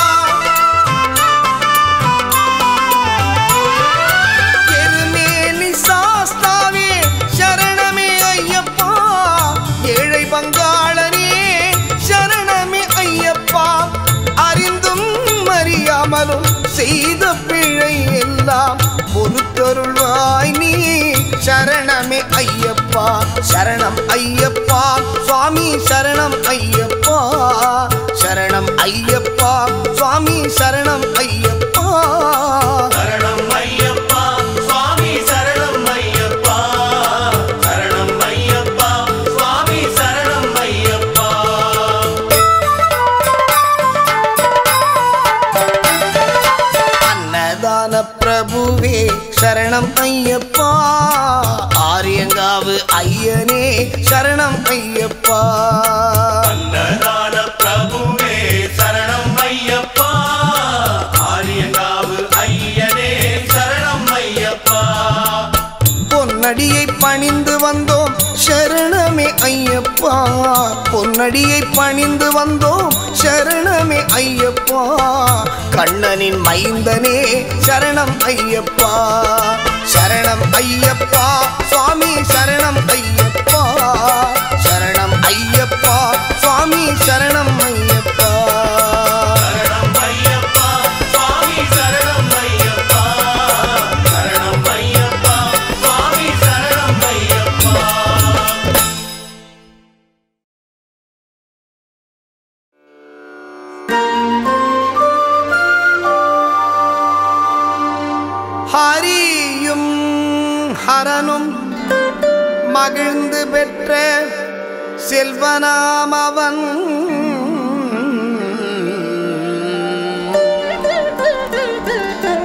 எருமேலி சாஸ்தாவே சரணமே ஐயப்பா ஏழை பங்காளனே சரணமே ஐயப்பா அறிந்தும் அறியாமலும் செய்த பிழை எல்லாம் பொறுத்தருள்வாய் நீ சரணமே ஐயப்பா சரணம் ஐயப்பா சுவாமி சரணம் ஐயப்பா சரணம் ஐயப்பா சுவாமி சரணம் ஐயப்பா சரணம் ஐயப்பா சுவாமி சரணம் ஐயப்பா சரணம் ஐயப்பா சுவாமி சரணம் ஐயப்பா அன்னதான பிரபுவே சரணம் ஐயப்பா ஆரியங்காவு ஐயனே சரணம் ஐயப்பா அன்னதான பிரபுவே சரணம் ஐயப்பா ஆரியங்காவு ஐயனே சரணம் ஐயப்பா பொன்னடியை பணிந்து வந்தோம் சரணமே ஐயப்பா பொன்னடியை பணிந்து வந்தோம் சரணமே ஐயப்பா கண்ணனின் மைந்தனே சரணம் ஐயப்பா சரணம் ஐயப்பா சுவாமி சரணம் ஐயப்பா சரணம் ஐயப்பா சுவாமி சரணம் ஐயப்பா சரணம் ஐயப்பா சுவாமி சரணம் ஐயப்பா சரணம் ஐயப்பா சுவாமி சரணம் ஐயப்பா ஹரியும் ஹரனும் மகிழ்ந்து பெற்ற செல்வனாம் அவன்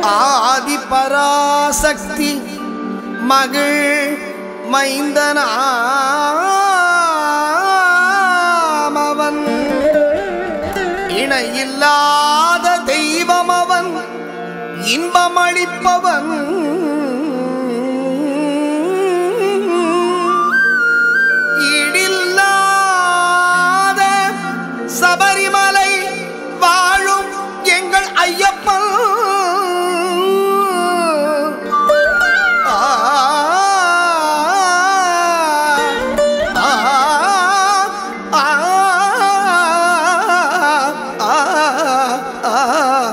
ஆதி பராசக்தி மகள் மைந்தனாம் அவன் இணையில்லாத தெய்வம் அவன் இன்பமளிப்பவன் ஈடில்லாத சபரிமலை வாழும் எங்கள் ஐயப்பன் ஆ, ஆ, ஆ, ஆ,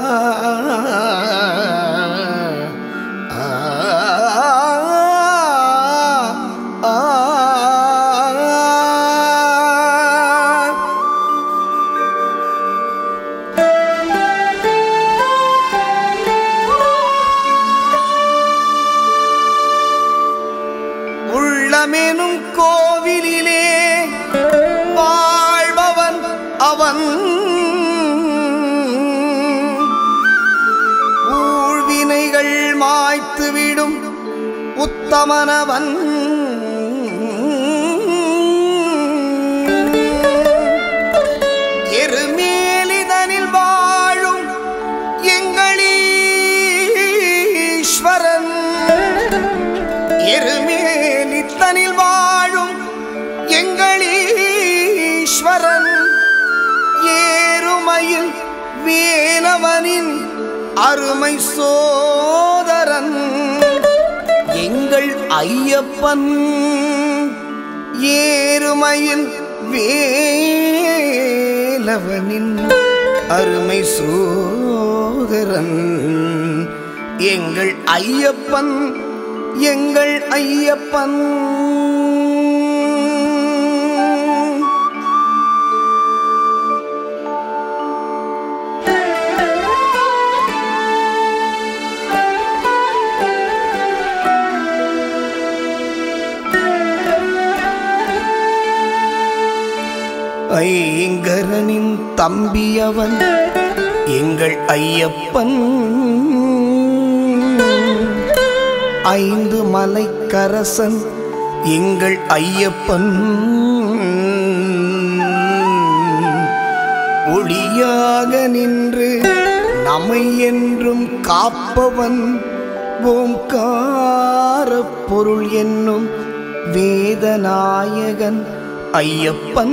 உள்ளமெனும் கோவிலிலே வாழ்பவன் அவன் ஊழ்வினைகள் மாய்த்துவிடும் உத்தமனவன் எருமேலிதனில் வாழும் எங்களீஸ்வரன் எருமேலித்தனில் வாழும் எங்களீஸ்வரன் ஏறுமையில் வேலவனின் அருமை சோதரன் எங்கள் ஐயப்பன் ஏறுமையில் வேலவனின் அருமை சோதரன் எங்கள் ஐயப்பன் எங்கள் ஐயப்பன் ஐங்கரனின் தம்பியவன் எங்கள் ஐயப்பன் ஐந்து மலைக்கரசன் எங்கள் ஐயப்பன் ஒளியாக நின்று நம்மை என்றும் காப்பவன் ஓங்கார பொருள் என்னும் வேதநாயகன் ஐயப்பன்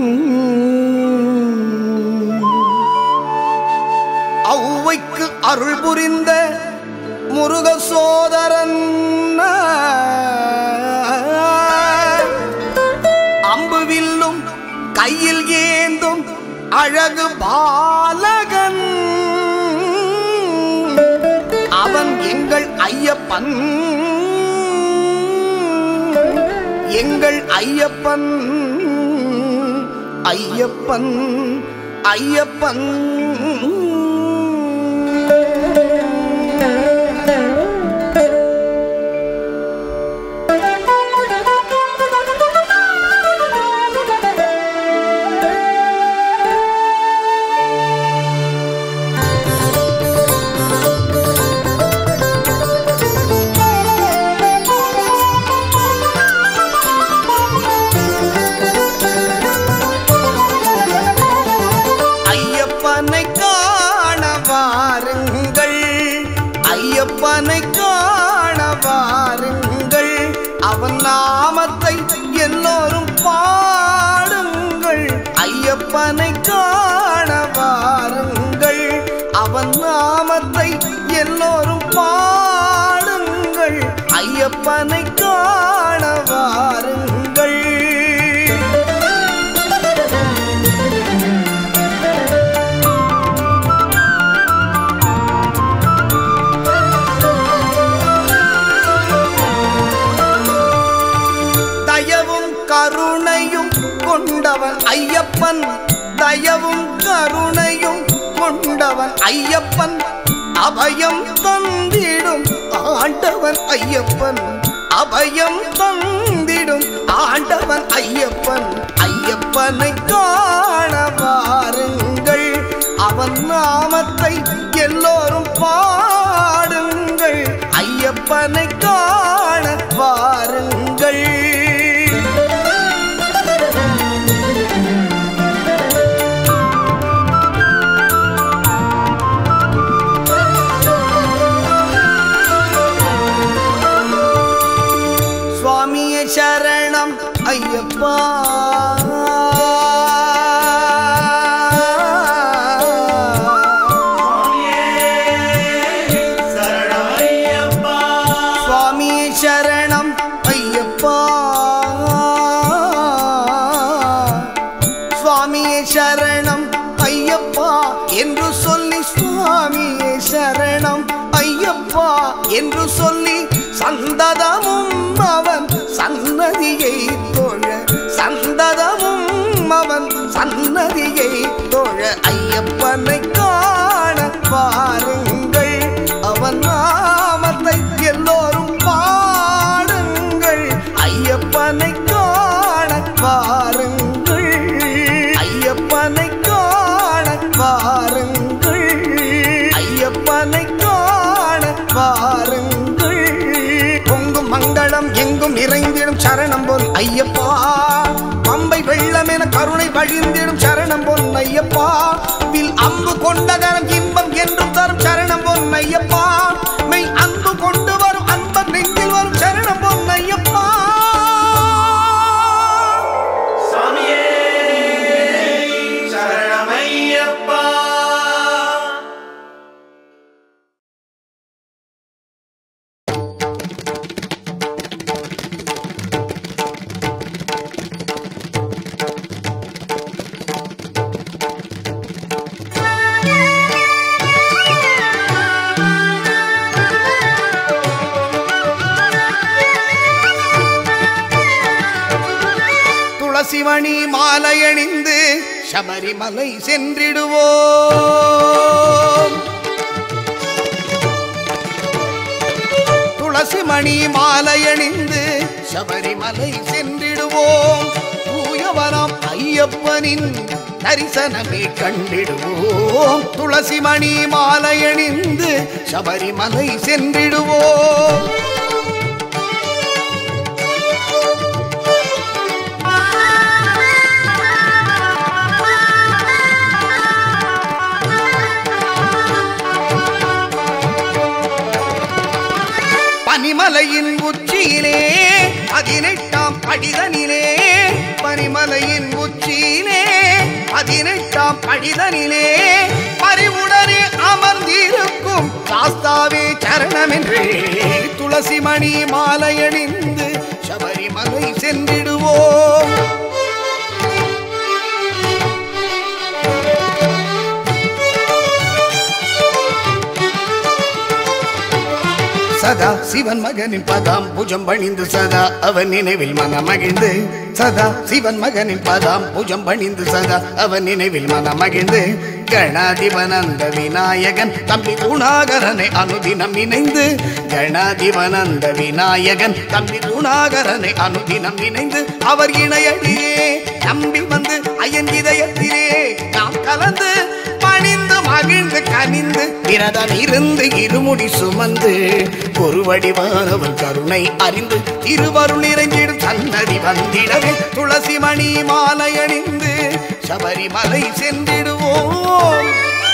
ஔவைக்கு அருள் புரிந்த முருக சோதரன் அம்புவில்லும் கையில் ஏந்தும் அழகு பாலகன் அவன் எங்கள் ஐயப்பன் எங்கள் ஐயப்பன் ஐயப்பன் ஐயப்பன் ஐயப்பனை காண வாருங்கள் ஐயப்பனை காண வாருங்கள் அவன் நாமத்தை எல்லோரும் பாடுங்கள் ஐயப்பனை காண வாருங்கள் அவன் நாமத்தை எல்லோரும் பாடுங்கள் ஐயப்பனை காண வாருங்கள் தயவும் கருணையும் கொண்டவன் ஐயப்பன் தயவும் கருணையும் கொண்டவன் ஐயப்பன் அபயம் தந்திடும் ஆண்டவன் ஐயப்பன் அபயம் தந்திடும் ஆண்டவன் ஐயப்பன் ஐயப்பனை காண வாருங்கள் அவன் நாமத்தை எல்லோரும் பாடு பாருங்கள் சுவாமியே சரணம் ஐயப்பா சரணமையப்பா சுவாமியே சரணம் ஐயப்பா சுவாமியே சரணம் ஐயப்பா என்று சொல்லி சுவாமியே சரணம் ஐயப்பா என்று சொல்லி சந்ததமும் அவன் சன்னதியை தொழ சந்ததமும் அவன் சன்னதியை தொழ ஐயப்பனை காண பாருங்கள் அவன் நாமத்தை எல்லோரும் பாடுங்கள் ஐயப்பனை காண பாருங்கள் ஐயப்பனை காண பாருங்கள் ஐயப்பனை காண பாருங்கள் பொங்கும் மங்களம் எங்கும் நிறைந்திடும் சரணம் பொன் ஐயப்பா பம்பை வெள்ளம் என கருணை வழிந்திடும் சரணம் பொன் ஐயப்பா வில் அம்பு கொண்ட கரம் இன்பம் என்றும் தரும் சரணம் பொன் ஐயப்பா மெய் அன்பு கொண்டு வரும் அன்பம் நெஞ்சில் வரும் சரணம் பொன் ஐயப்பா சாமியே சரணமையப்பா துளசிமணி மாலையணிந்து சபரிமலை சென்றிடுவோம் துளசிமணி மாலையணிந்து சபரிமலை சென்றிடுவோம் தூயவரம் ஐயப்பனின் தரிசனமே கண்டிடுவோம் துளசிமணி மாலையணிந்து சபரிமலை சென்றிடுவோம் பனிமலையின் உச்சியிலே பதினெட்டாம் படிதனிலே பனிமலையின் உச்சியிலே பதினெட்டாம் படிதனிலே பறிவுடனே அமர்ந்திருக்கும் சாஸ்தாவே சரணமென்றே துளசிமணி மாலையணிந்து சபரிமலை சென்றிடுவோம் சதா சிவன் மகனின் பதாம் புஜம் பணிந்து சதா அவன் நினைவில் மனமகிழ்ந்து சதா சிவன் மகனின் பதாம் புஜம் பணிந்து சதா அவன் நினைவில் மனமகிழ்ந்து கணாதிபனந்த விநாயகன் தம்பி குணாகரனை அனுதினம் இணைந்து கணாதிபனந்த விநாயகன் தம்பி குணாகரனை அனுதினம் இணைந்து அவர் இணையடியே நம்பி வந்து அயன் இதயத்திலே நாம் கலந்து பணிந்து மகிழ்ந்து கனிந்து விரதம் இருந்து இருமுடி சுமந்து ஒரு வடிவானவன் கருணை அறிந்து திருவருள் நிறைஞ்சிடும் சன்னதி வந்திடவே துளசி மணி மாலை அணிந்து சபரிமலை சென்றிடுவோம்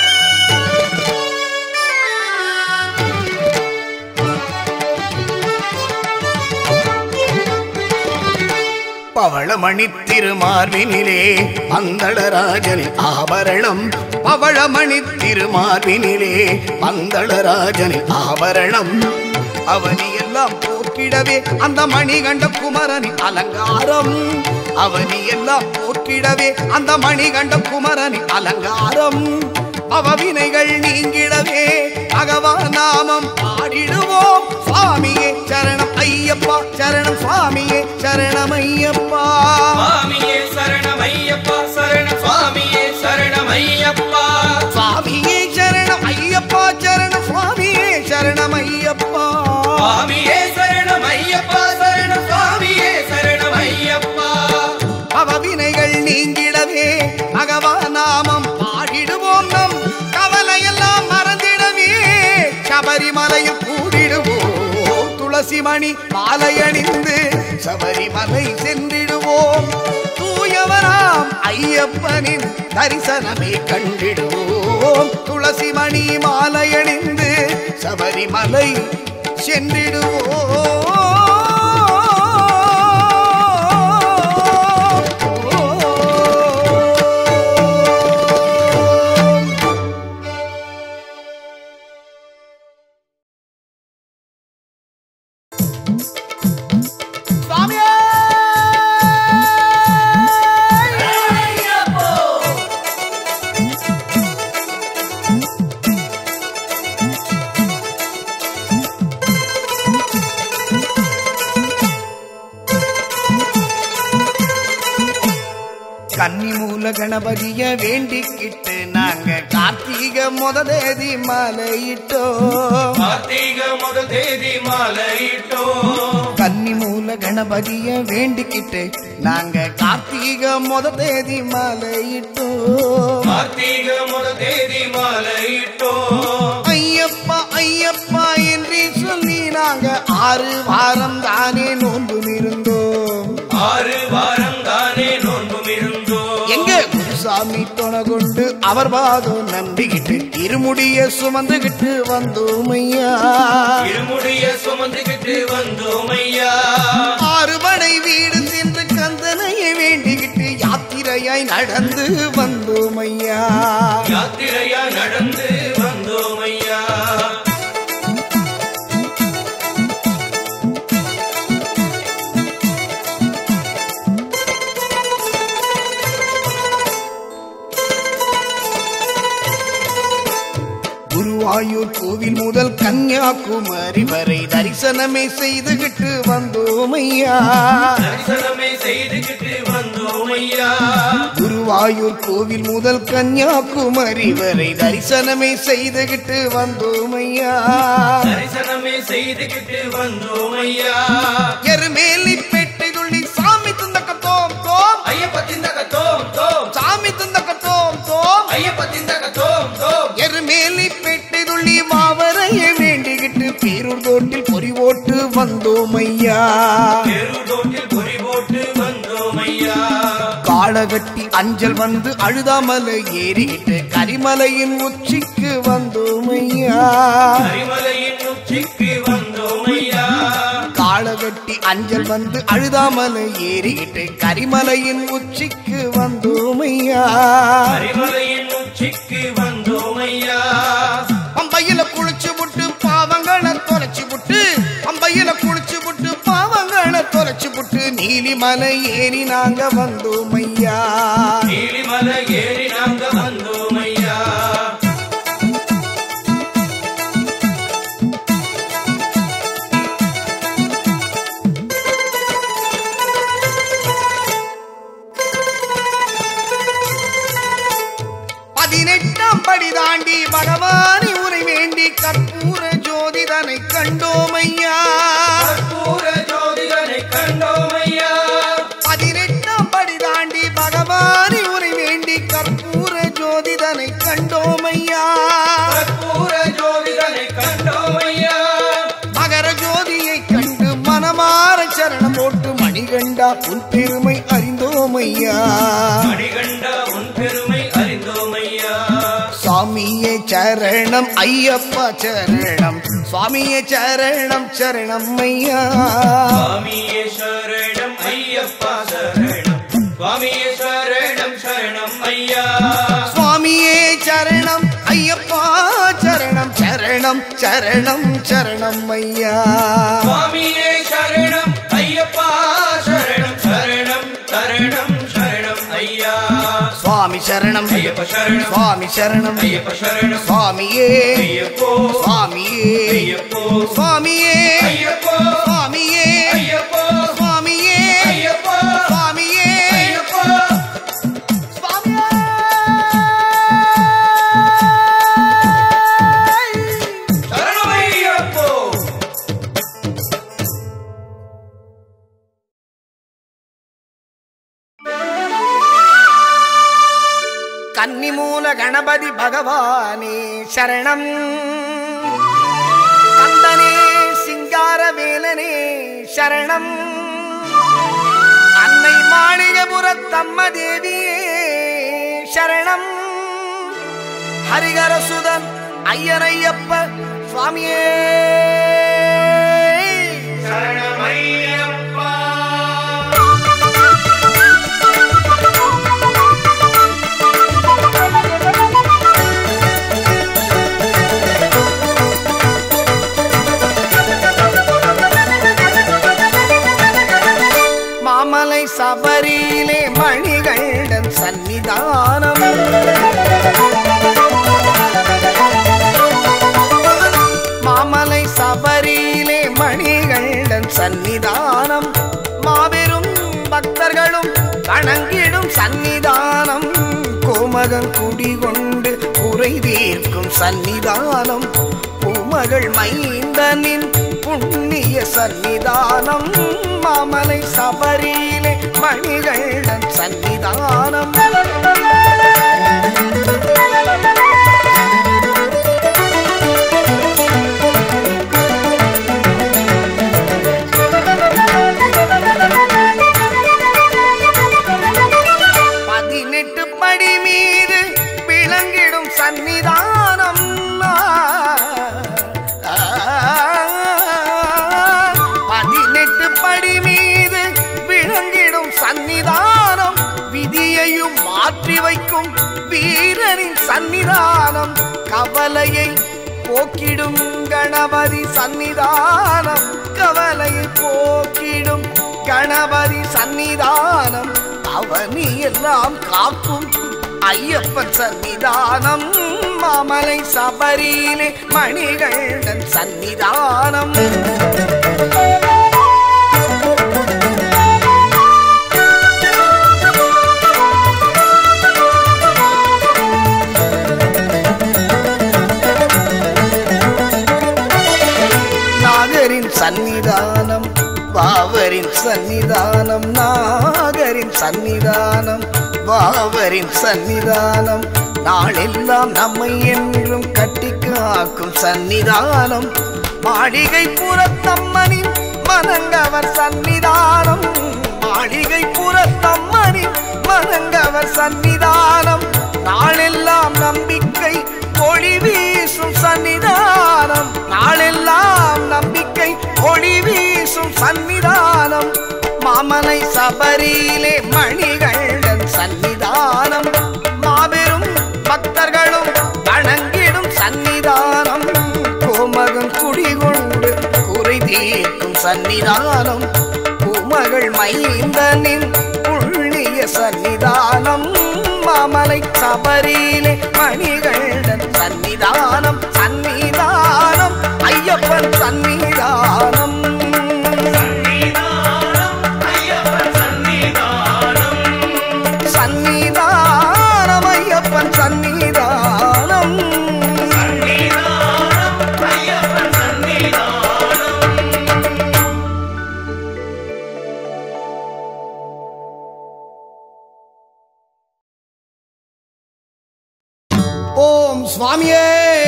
பவளமணி திருமார்பினிலே பந்தளராஜனின் ஆபரணம் பவளமணி திருமார்பினிலே பந்தளராஜனின் ஆபரணம் அவனி எல்லாம் போக்கிடவே அந்த மணிகண்ட குமரனின் அலங்காரம் அவனி எல்லாம் போக்கிடவே அந்த மணிகண்ட குமரனின் அலங்காரம் அவவினைகள் நீங்கிடவே பகவான் நாமம் பாடிடுவோம் சுவாமியே சரணம் ஐயப்பா சரணம் சுவாமியே சரணம் ஐயப்பா சுவாமியே சரணமையப்பா சரண சுவாமியே சரணமையப்பா சுவாமியே சரணம் ஐயப்பா சரணம் சுவாமியே சரணம் ஐயப்பா சுவாமியே சரணமையப்பா சரண சுவாமியே சரணமையப்பா அவவினைகள் நீங்கிடவே பகவான் நாமம் பாடிடுவோம் நம் கவலையெல்லாம் மறந்திடவே சபரிமலையில் கூடிடுவோம் துளசி மணி மாலை அணிந்து சபரி ஐயப்பனின் தரிசனமே கண்டிடுவோம் துளசி மணி மாலையணிந்து சபரிமலை சென்றிடுவோம் சுவாமியே கன்னி மூல கணபதிய வேண்டிக்கிட்டு நாங்க கார்த்திக முத தேதி மலையிட்டோம் கார்த்திக முதல் தேதி மாலையிட்டோ கன்னி மூல கணபதிய வேண்டிக்கிட்டு நாங்க கார்த்திக முத தேதி மலையிட்டோம் கார்த்திக முதல் தேதி மாலையிட்டோ ஐயப்பா ஐயப்பா என்று சொல்லி நாங்க ஆறு வாரம் தானே நோன்பு இருந்தோம் ஆறு வாரம் தானே நோன்பும் இருந்தோ எங்க குருசாமி துணை கொண்டு அவர் பாதம் நம்பிக்கிட்டு இருமுடிய சுமந்துகிட்டு வந்தோம் ஐயா இருமுடிய சுமந்துகிட்டு வந்தோம் ஐயா ஆறுபடை வீடு சென்று கந்தனையை வேண்டிக்கிட்டு யாத்திரையாய் நடந்து வந்தோம் ஐயா யாத்திரையா நடந்து வந்தோம் ஐயா குருவாயூர் கோவில் முதல் கன்னியாகுமரி வரை தரிசனமே செய்துகிட்டு வந்தோம் ஐயா தரிசனமே செய்துகிட்டு வந்தோம் ஐயா குருவாயூர் கோவில் முதல் கன்னியாகுமரி வரை தரிசனமே செய்துகிட்டு வந்தோம் ஐயா தரிசனமே செய்துகிட்டு வந்தோம் ஐயா எருமேலி பெட்டை துள்ளி சாமி துந்தக்கத்தோம் தோம் ஐயப்ப திந்தக தோம் தோம் சாமி துந்தக்கத்தோம் தோம் ஐயப்ப திந்தக தோம் தோம் எருமேலி பெட்டை துள்ளி மாவரையை வேண்டிக்கிட்டு பேரூர் தோட்டில் பொறி ஓட்டு வந்தோம் ஐயா பெருதோட்டில் பொறி போட்டு வந்தோம் ஐயா காளகட்டி அஞ்சல் வந்து அழுதாமலை ஏறிக்கிட்டு கரிமலையின் உச்சிக்கு வந்தோம் ஐயா கரிமலையின் உச்சிக்கு வந்தோம் ஐயா காளகட்டி அஞ்சல் வந்து அழுதாமலை ஏறிக்கிட்டு கரிமலையின் உச்சிக்கு வந்தோம் ஐயா கரிமலையின் உச்சிக்கு வந்தோம் ஐயா பம்பையில குளிச்சு விட்டு பாவங்களை தொலைச்சு விட்டு பம்பையில குளிச்சு விட்டு பாவங்களை தொலைச்சு விட்டு நீலிமலை ஏறி நாங்க வந்தோம் ஐயா நீலிமலை ஏறி நாங்க வந்தோம் ஐயா பதினெட்டாம் படி தாண்டி பகவானி உரை வேண்டி கற்பூர ஜோதிதனை கண்டோம் ஐயா கற்பூர ஜோதிடனை கண்டோம் ஐயா பதினெட்டாம் படி தாண்டி பகவானி உரை வேண்டி கற்பூர ஜோதிதனை கண்டோம் ஐயா கற்பூர ஜோதிடனை கண்டோம் ஐயா மகர ஜோதியை கண்டு மனமாற சரணம் போட்டு மணிகண்டா உன் பெருமை அறிந்தோம் ஐயா மணிகண்டா உன் பெருமை அறிந்தோம் ஐயா சுவாமியே சரணம் ஐயப்பா சரணம் சுவாமியே சரணம் சரணம் ஐயா சுவாமியே சரணம் ஐயப்பா சரணம் சுவாமியே சரணம் சரணம் ஐயா சுவாமியே சரணம் ஐயப்பா சரணம் சரணம் சரணம் சரணம் ஐயா சுவாமியே சரணம் ஐயப்பா சரணம் சரணம் சரணம் சரணம் ஐயா சுவாமி சரணம் ஐயப்ப சரணம் சுவாமி சரணம் ஐயப்ப சரணம் சுவாமியே ஐயப்போ சுவாமியே ஐயப்போ சுவாமியே ஐயப்போ சுவாமியே ஐயப்போ சுவாமியே ஐயப்போ சுவாமியே ஐயப்போ சரணம் ஐயப்போ கன்னிமூல கணபதி பகவானே சரணம் கந்தனே சிங்கார வேலனே சரணம் அன்னை மாளிகபுரத்தம்ம தேவியே சரணம் ஹரிகரசுதன் ஐயனையப்ப சுவாமியே சரணமையப்பா மாமலை சபரியிலே மணிகண்டன் சன்னிதானம் மாமலை சபரியிலே மணிகண்டன் சன்னிதானம் மாபெரும் பக்தர்களும் வணங்கிடும் சன்னிதானம் கோமகன் குடிகொண்டு குறை தீர்க்கும் சன்னிதானம் பூமகள் மைந்தனின் புண்ணிய சன்னிதானம் மாமலை சபரியிலே மணிகண்டன் சன்னிதானம் பதினெட்டு படி மீது விளங்கிடும் சன்னிதானம் பதினெட்டு படி மீது விளங்கிடும் சன்னிதானம் விதியையும் மாற்றி வைக்கும் வீரனின் சன்னிதானம் கவலையை போக்கிடும் கணபதி சன்னிதானம் கவலையை போக்கிடும் கணபதி சன்னிதானம் அவனி எல்லாம் காக்கும் ஐயப்பன் சன்னிதானம் மாமலை சபரியிலே மணிகண்டன் சன்னிதானம் நாகரின் சன்னிதானம் பாவரின் சன்னிதானம் நாகரின் சன்னிதானம் பாவரின் சன்னிதானம் நாளெல்லாம் நம்மை என்றும் கட்டி காக்கும் சன்னிதானம் மாளிகை புறத்தம்மனின் மனங்கவர் சன்னிதானம் மாளிகை புறத்தம்மனின் மனங்கவர் சன்னிதானம் நாளெல்லாம் நம்பிக்கை ஒளி வீசும் சன்னிதானம் நாளெல்லாம் நம்பிக்கை ஒளி வீசும் சன்னிதானம் மாமலை சபரியிலே மணிகண்டன் சன்னிதானம் மாபெரும் பக்தர்களும் வணங்கிடும் சன்னிதானம் கோமகன் குடிகொண்டு குறை தீர்க்கும் சன்னிதானம் பூமகள் மைந்தனின் புள்ளிய சன்னிதானம் மாமலை சபரியிலே மணிகண்டன் சன்னிதானம் சன்னிதானம் ஐயப்பன் சன்னிதானம் சன்னிதானம் ஐயப்பன் சன்னிதானம் சன்னிதானம் ஐயப்பன் சன்னிதானம் சன்னிதானம் ஐயப்பன் சன்னிதானம் ஓம் சுவாமியே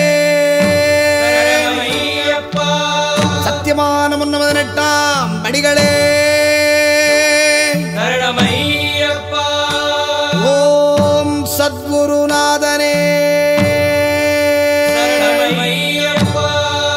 ஐயப்பா சத்தியமான முன்னமதனெட்டாம் படிகளே சரணமையப்பா ஓம் சத்குருநாதனே சரணமையப்பா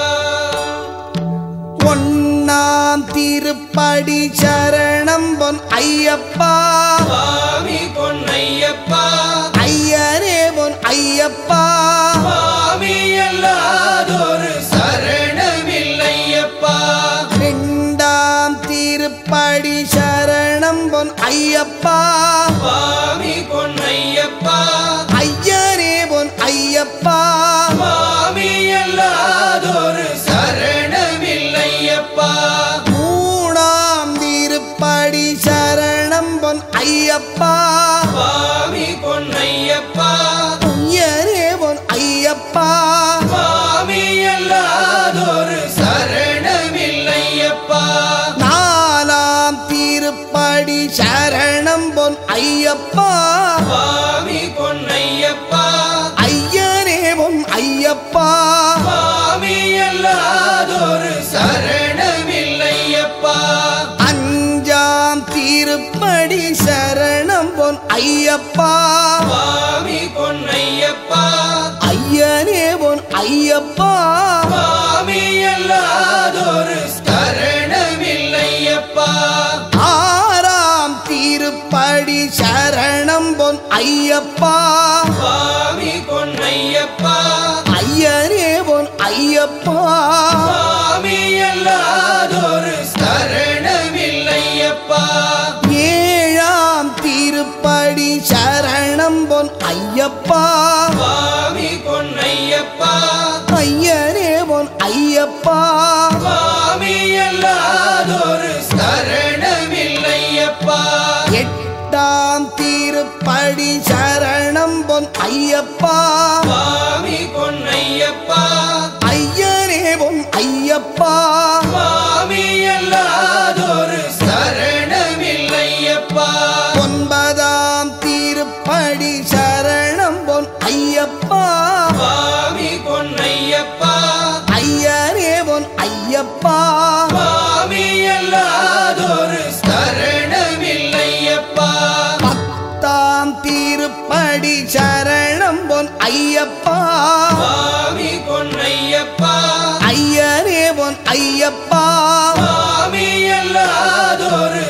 ஒன்னாம் திருப்படி சரணம் பொன் ஐயப்பா சுவாமி பொன்னையப்பா ஐயனே பொன் ஐயப்பா சுவாமி அல்லாதொரு சரணமில்லையப்பா ரெண்டாம் திருப்படி சரணம் பொன் ஐயப்பா சுவாமி பொன்னையப்பா ஐயனே பொன் ஐயப்பா சுவாமி அல்லாதொரு சரணமில்லையப்பா மூணாம் திருப்படி சரணம் பொன் ஐயப்பா சுவாமி பொன்னையப்பா ஐயனே பொன் ஐயப்பா சுவாமி அல்லாதொரு சரணமில்லையப்பா நாலாம் திருப்படி சரணம் பொன் ஐயப்பா சுவாமி பொன்னையப்பா ஐயனே பொன் ஐயப்பா சுவாமி அல்லாதொரு சரணமில்லையப்பா அஞ்சாம் எட்டாம் தீருப்படி சரணம் பொன் ஐயப்பா சுவாமி பொன்னையப்பா ஐயனே பொன் ஐயப்பா சுவாமி அல்லாதொரு சரணமில்லையப்பா ஆறாம் தீருப்படி சரணம் பொன் ஐயப்பா சுவாமி பொன்னையப்பா ஐயனே பொன் ஐயப்பா சுவாமி அல்லாதொரு சரணமில்லையப்பா ஏழாம் தீருப்படி சரணம் பொன் ஐயப்பா சுவாமி பொன்னையப்பா ஐயனே பொன் ஐயப்பா சுவாமி அல்லாதொரு சரணமில்லையப்பா எட்டாம் தீருப்படி சரணம் பொன் ஐயப்பா சுவாமி பொன்னையப்பா ஐயனே பொன் ஐயப்பா சுவாமி அல்லாதொரு சரணமில்லையப்பா ஒன்பதாம் தீருப்படி சரணம் பொன் ஐயப்பா சுவாமி பொன்னையப்பா ஐயனே பொன் ஐயப்பா சுவாமி அல்லாதொரு சரணமில்லையப்பா பத்தாம் தீருப்படி சரணம் பொன் ஐயப்பா சுவாமி பொன்னையப்பா ஐயனே பொன் ஐயப்பா சுவாமி அல்லாதொரு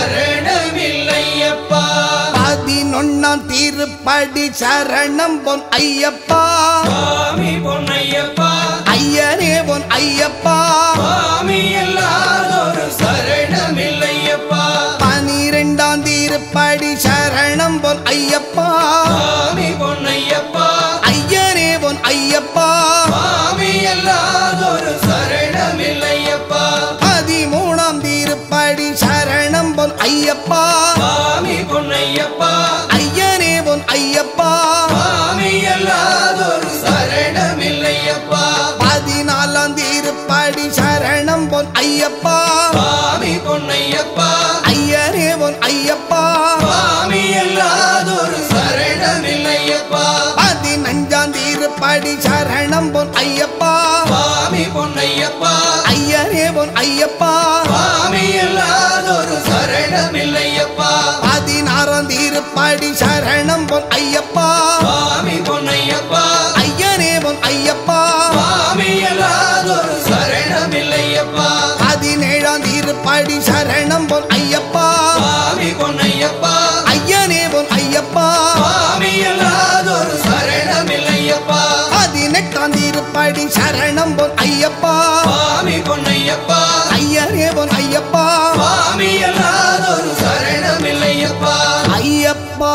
சரணமில்லையப்பா பதினொன்னாம் தீருப்படி சரணம் பொன் ஐயப்பா சுவாமி பொன்னையப்பா ஐயனே பொன் ஐயப்பா சுவாமி அல்லாதொரு சரணமில்லையப்பா பனிரெண்டாம் தீருப்படி சரணம் பொன் ஐயப்பா சுவாமி பொன்னையப்பா ஐயனே பொன் ஐயப்பா சுவாமி அல்லாதொரு சரணமில்லையப்பா பதிமூணாம் தீருப்படி சரணம் பொன் ஐயப்பா சுவாமி பொன்னையப்பா ஐயனே பொன் ஐயப்பா சுவாமி அல்லாதொரு சரணமில்லையப்பா பதினாலாம் தீருப்படி சரணம் பொன் ஐயப்பா சுவாமி பொன்னையப்பா ஐயனே பொன் ஐயப்பா சுவாமி அல்லாதொரு சரணமில்லையப்பா பதினஞ்சாம் தீருப்படி சரணம் பொன் ஐயப்பா சுவாமி பொன்னையப்பா ஐயனே பொன் ஐயப்பா சுவாமி அல்லாதொரு சரணமில்லையப்பா பதினாறாம் தீருப்படி சரணம் பொன் ஐயப்பா சுவாமி பொன்னையப்பா ஐயனே பொன் ஐயப்பா சுவாமி அல்லாதொரு சரணமில்லையப்பா பதினேழாம் தீருப்படி சரணம் பொன் ஐயப்பா சுவாமி பொன்னையப்பா ஐயனே பொன் ஐயப்பா சுவாமி அல்லாதொரு சரணமில்லையப்பா பதினெட்டாம் தீருப்படி சரணம் பொன் ஐயப்பா சுவாமி பொன்னையப்பா ஐயனே பொன் ஐயப்பா சுவாமி அல்லாதொரு சரணமில்லையப்பா ஐயப்பா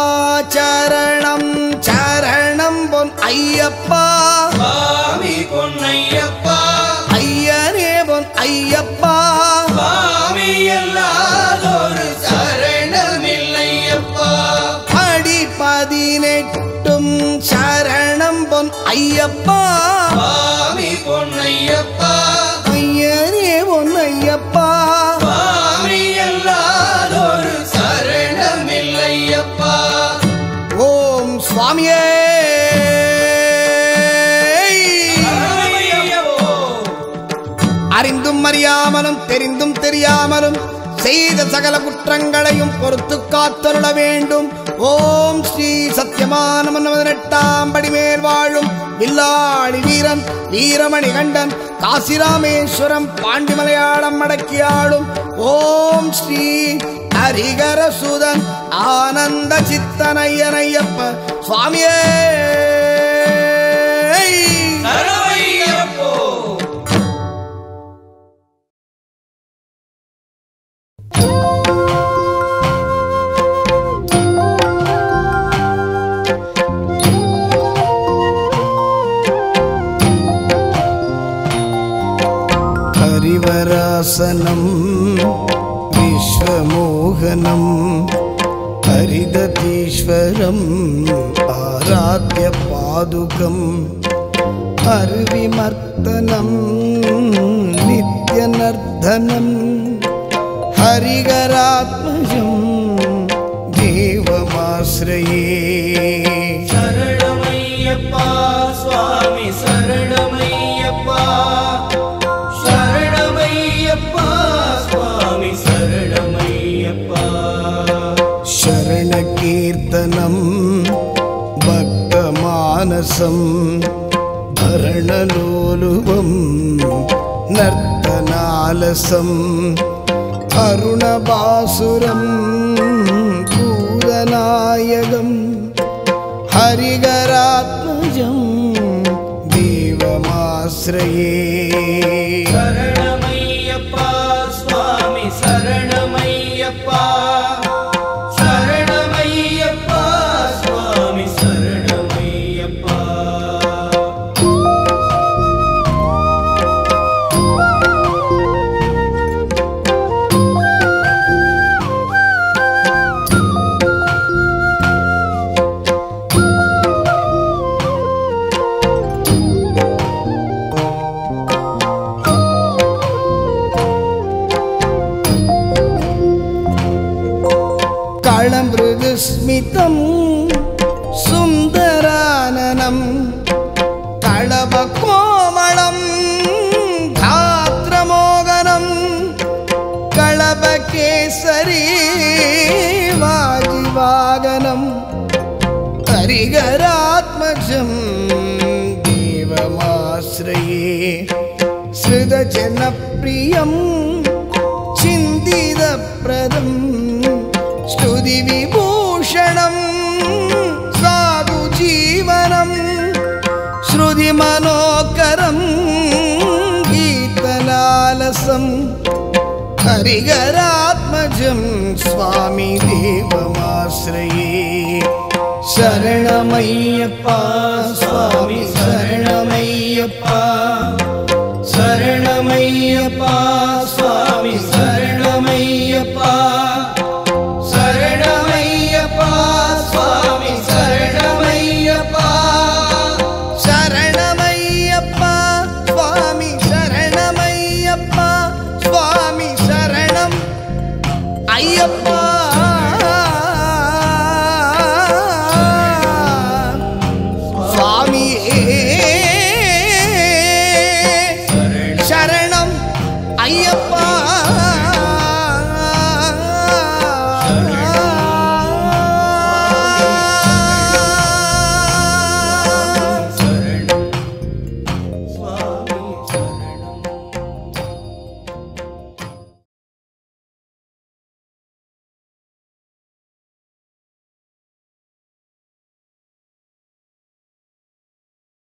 சரணம் சரணம் பொன் ஐயப்பா சுவாமி பொன்னையப்பா ஐயனே பொன் ஐயப்பா சுவாமி அல்லாதொரு சரணமில்லையப்பா அடி பதினெட்டும் சரணம் பொன் ஐயப்பா சுவாமி பொன்னையப்பா ஐயனே பொன் ஐயப்பா சுவாமி அல்லாதொரு சரணமில்லையப்பா ஓம் சுவாமியே சரணமையப்போ. அறிந்தும் அறியாமலும் தெரிந்தும் தெரியாமலும் செய்த சகல குற்றங்களையும் பொறுத்து காத்தருள வேண்டும் ஓம் ஸ்ரீ சத்யமான பதினெட்டாம் படி மேல் வாழும் வில்லாளி வீரன் வீரமணி கண்டன் காசிராமேஸ்வரம் பாண்டிமலையாளம் அடக்கியாளும் ஓம் ஸ்ரீ ஹரிகரசுதன் ஆனந்த சித்தனையனையப்ப சுவாமியே சரணமையப்போ. ഹരിവരാസനം വിശ്വമോഹനം ഹരിതീശ്വരം ആരാധ്യ പാദുകം ഹരിവിമർദ്ദനം നിത്യനർദ്ദനം ഹരികരാത്മജം ദേവമാശ്രയേ சரணமையப்பா சுவாமி சரணமையப்பா சரணமையப்பா சுவாமி சரணமையப்பா कीर्तनम् भक्तमानसं भरणलोलुवं नर्तनालसम् अरुणबासुरं पूरनायकम् हरिगरात्मजं देवमाश्रये சரணமையப்பா சுவாமி சரணமையப்பா சரணமையப்பா சுவாமி சரணமையப்பா कळमृदुस्मितं सुन्दराननं कळवकोमलं धात्रमोगनं कळवकेसरी वाजिवागनं हरिगरात्मजं देवमाश्रये श्रुतजनप्रियं चिन्तितप्रदम् स्तुतिविभूषणं साधुजीवनं श्रुतिमनोकरं गीतलालसं हरिहरात्मजं स्वामि देवमाश्रये शरणमय्यप्पा स्वामि शरणमय्यप्पा शरणमय्यप्पा